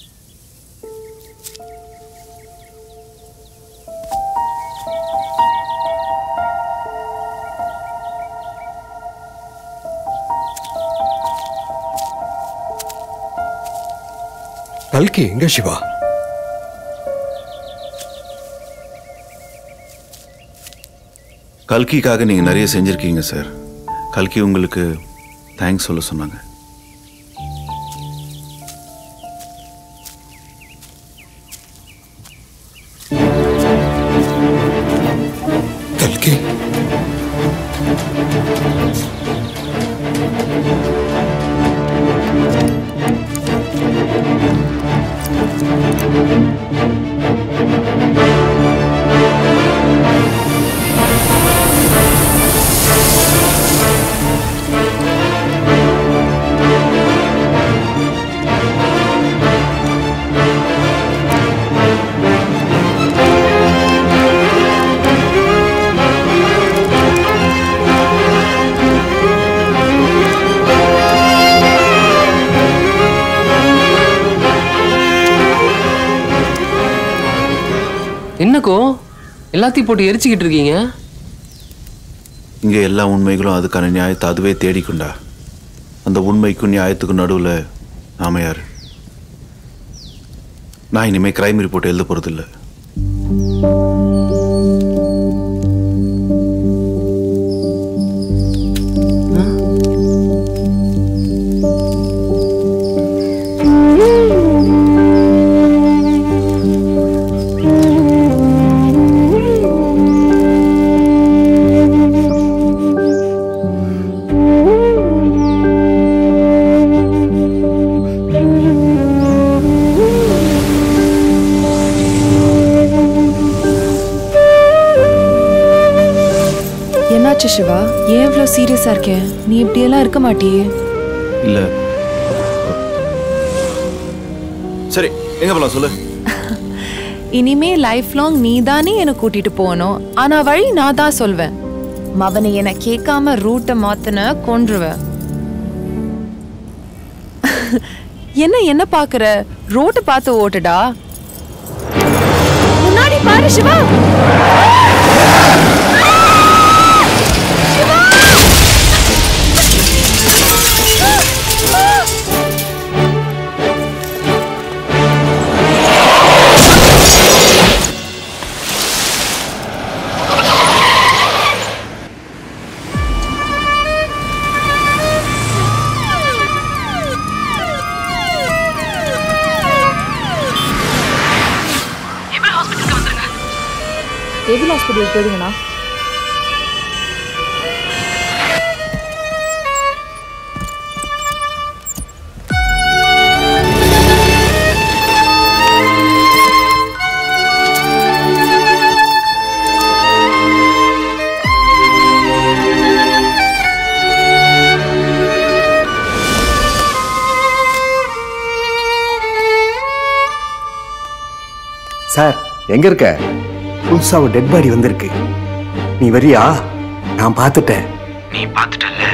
கல்கி எங்க சிவா கல்கிக்காக நீங்க நிறைய செஞ்சிருக்கீங்க சார் கல்கி உங்களுக்கு தேங்க்ஸ் சொல்ல சொன்னாங்க கல்கி என்னக்கோ எல்லாத்தையும் போட்டு எரிச்சுக்கிட்டு இருக்கீங்க இங்க எல்லா உண்மைகளும் அதுக்கான நியாயத்தை அதுவே தேடிக்கொண்டா அந்த உண்மைக்கும் நியாயத்துக்கும் நடுவுல நாம யாரு நான் இனிமே கிரைம் ரிப்போர்ட் எழுத போறதில்ல என்னாச்சு சிவா ஏன் இவ்வளோ சீரியஸா இருக்க நீ இப்படியெல்லாம் இருக்க மாட்டியே இல்ல சரி எங்க போலாம் சொல்லு இனிமே லைஃப் லாங் நீ தானே என்னை கூட்டிட்டு போகணும் ஆனா வழி நான் தான் சொல்வேன் மவனை என்னை கேட்காம ரூட்டை மாத்தின கொன்றுவேன் என்ன என்ன பாக்குற ரோட்டை பார்த்து ஓட்டுடா முன்னாடி பாரு சிவா சிவா சிவில் ஹாஸ்பிட்டல் போயிடுங்கண்ணா சார் எங்க இருக்க புதுசா ஒரு டெட் பாடி வந்திருக்கு நீ வரியா நான் பார்த்துட்டேன் நீ பார்த்துட்டல்ல